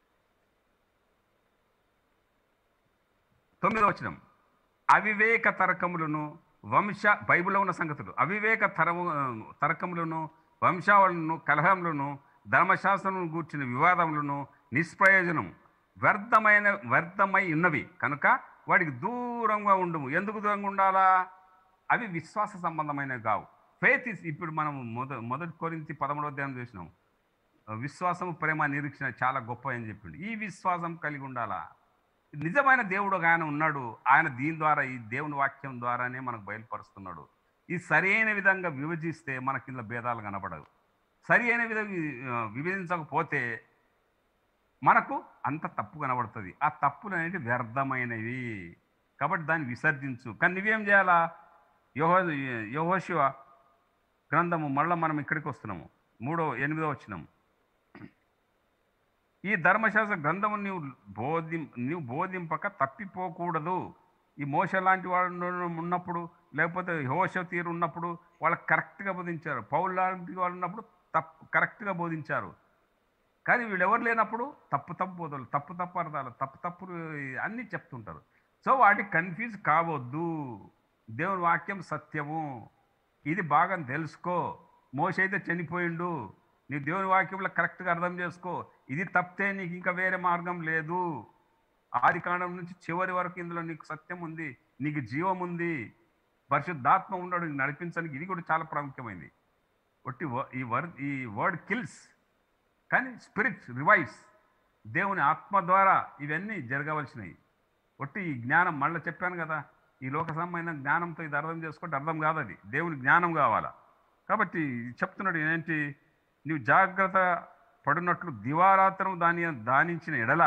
తొమ్మిదవ వచనం అవివేక తర్కములను వంశ బైబిల్లో ఉన్న సంగతులు అవివేక తరము తర్కములను వంశావళులను కలహములను ధర్మశాస్త్రం గూర్చిన వివాదములను నిష్ప్రయోజనం వ్యర్థమైన వ్యర్థమై ఉన్నవి కనుక వాడికి దూరంగా ఉండము ఎందుకు దూరంగా ఉండాలా అవి విశ్వాస సంబంధమైనవి కావు ఫేత్ ఇస్ ఇప్పుడు మనం మొద మొదటి కొరింతి పదమూడవ అధ్యాయం చూసినాం విశ్వాసం ప్రేమ నిరీక్షణ చాలా గొప్ప అని చెప్పిండు ఈ విశ్వాసం కలిగి ఉండాలా నిజమైన దేవుడు ఒక ఆయన ఉన్నాడు ఆయన దీని ద్వారా ఈ దేవుని వాక్యం ద్వారానే మనకు బయలుపరుస్తున్నాడు ఈ సరైన విధంగా విభజిస్తే మనకి ఇందులో భేదాలు కనపడవు సరి అయిన విధంగా ఆ, విభజించకపోతే మనకు అంత తప్పు కనబడుతుంది ఆ తప్పులు అనేవి వ్యర్థమైనవి కాబట్టి దాన్ని విసర్జించు కానీ నువ్వేం చేయాలా యోహో యోహోశివ గ్రంథము మళ్ళీ మనం ఇక్కడికి వస్తున్నాము మూడో ఎనిమిదో వచ్చినాము ఈ ధర్మశాస్త్ర గ్రంథము నీవు బోధి నీవు బోధింపక తప్పిపోకూడదు ఈ మోస లాంటి వాళ్ళు ఉన్నప్పుడు లేకపోతే హోష తీరు ఉన్నప్పుడు వాళ్ళకి కరెక్ట్గా బోధించారు పౌల్ లాంటి వాళ్ళు ఉన్నప్పుడు తప్పు కరెక్ట్గా బోధించారు కానీ వీళ్ళు ఎవరు లేనప్పుడు తప్పు తప్పు బోధలు తప్పు తప్పు అర్థాలు తప్పు తప్పులు అన్నీ చెప్తుంటారు సో వాటికి కన్ఫ్యూజ్ కావద్దు దేవుని వాక్యం సత్యము ఇది బాగా తెలుసుకో మోస అయితే చనిపోయిండు నీ దేవుని వాక్యంలో కరెక్ట్గా అర్థం చేసుకో ఇది తప్పితే నీకు ఇంకా వేరే మార్గం లేదు ఆది కాండం నుంచి చివరి వరకు ఇందులో నీకు సత్యం ఉంది నీకు జీవం ఉంది పరిశుద్ధాత్మ ఉన్నాడు నీకు నడిపించడానికి ఇది కూడా చాలా ప్రాముఖ్యమైనది ఒట్టి వ- ఈ వర్ ఈ వర్డ్ కిల్స్ కానీ స్పిరిట్ రివైవ్స్ దేవుని ఆత్మ ద్వారా ఇవన్నీ జరగవలసినవి ఒట్టి ఈ జ్ఞానం మళ్ళీ చెప్పాను కదా ఈ లోక సంబంధమైన జ్ఞానంతో ఇది అర్థం చేసుకుంటే అర్థం కాదు అది దేవుని జ్ఞానం కావాలా కాబట్టి చెప్తున్నాడు ఏంటి నీవు జాగ్రత్త పడినట్లు దివారాత్రం దాని దానించిన ఎడల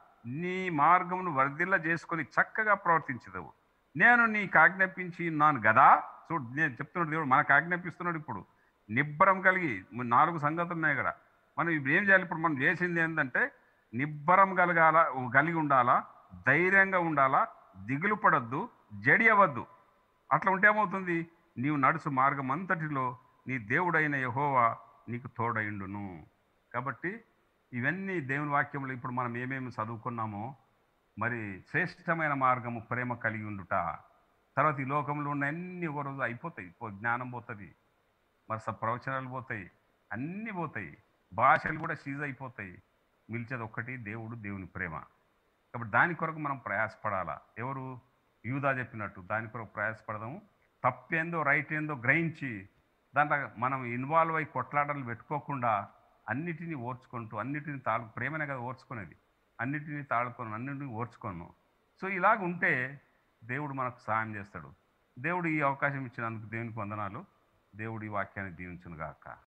నీ మార్గమును వర్ధిల్ల చేసుకొని చక్కగా ప్రవర్తించదవు నేను నీకు ఆజ్ఞాపించి ఉన్నాను కదా చూడు నేను చెప్తున్నాడు దేవుడు మనకు ఆజ్ఞాపిస్తున్నాడు ఇప్పుడు నిబ్బరం కలిగి నాలుగు సంగతులు ఉన్నాయి ఇక్కడ మనం ఇప్పుడు ఏం చేయాలి ఇప్పుడు మనం చేసింది ఏంటంటే నిబ్బరం కలగాల కలిగి ఉండాలా ధైర్యంగా ఉండాలా దిగులు పడద్దు జడియవద్దు అట్లా ఉంటే ఏమవుతుంది నీవు నడుచు మార్గం అంతటిలో నీ దేవుడైన యహోవా నీకు తోడైండును కాబట్టి ఇవన్నీ దేవుని వాక్యంలో ఇప్పుడు మనం ఏమేమి చదువుకున్నామో మరి శ్రేష్టమైన మార్గము ప్రేమ కలిగి ఉండుట తర్వాత ఈ లోకంలో ఉన్న అన్ని ఒక రోజు అయిపోతాయి పో- జ్ఞానం పోతుంది మరి స ప్రవచనాలు పోతాయి అన్నీ పోతాయి భాషలు కూడా సీజ్ అయిపోతాయి మిలిచేది ఒక్కటి దేవుడు దేవుని ప్రేమ కాబట్టి దాని కొరకు మనం ప్రయాసపడాలా ఎవరు యూదా చెప్పినట్టు దాని కొరకు ప్రయాసపడదాము తప్పేందో రైట్ ఏందో గ్రహించి దాంట్లో మనం ఇన్వాల్వ్ అయి కొట్లాటలు పెట్టుకోకుండా అన్నిటినీ ఓర్చుకుంటూ అన్నిటిని తాళు ప్రేమనే కదా ఓర్చుకునేది అన్నిటినీ తాళుకొని అన్నిటిని ఓర్చుకోను సో ఇలాగ ఉంటే దేవుడు మనకు సహాయం చేస్తాడు దేవుడు ఈ అవకాశం ఇచ్చినందుకు దేవునికి వందనాలు దేవుడు ఈ వాక్యాన్ని దీవించును గాక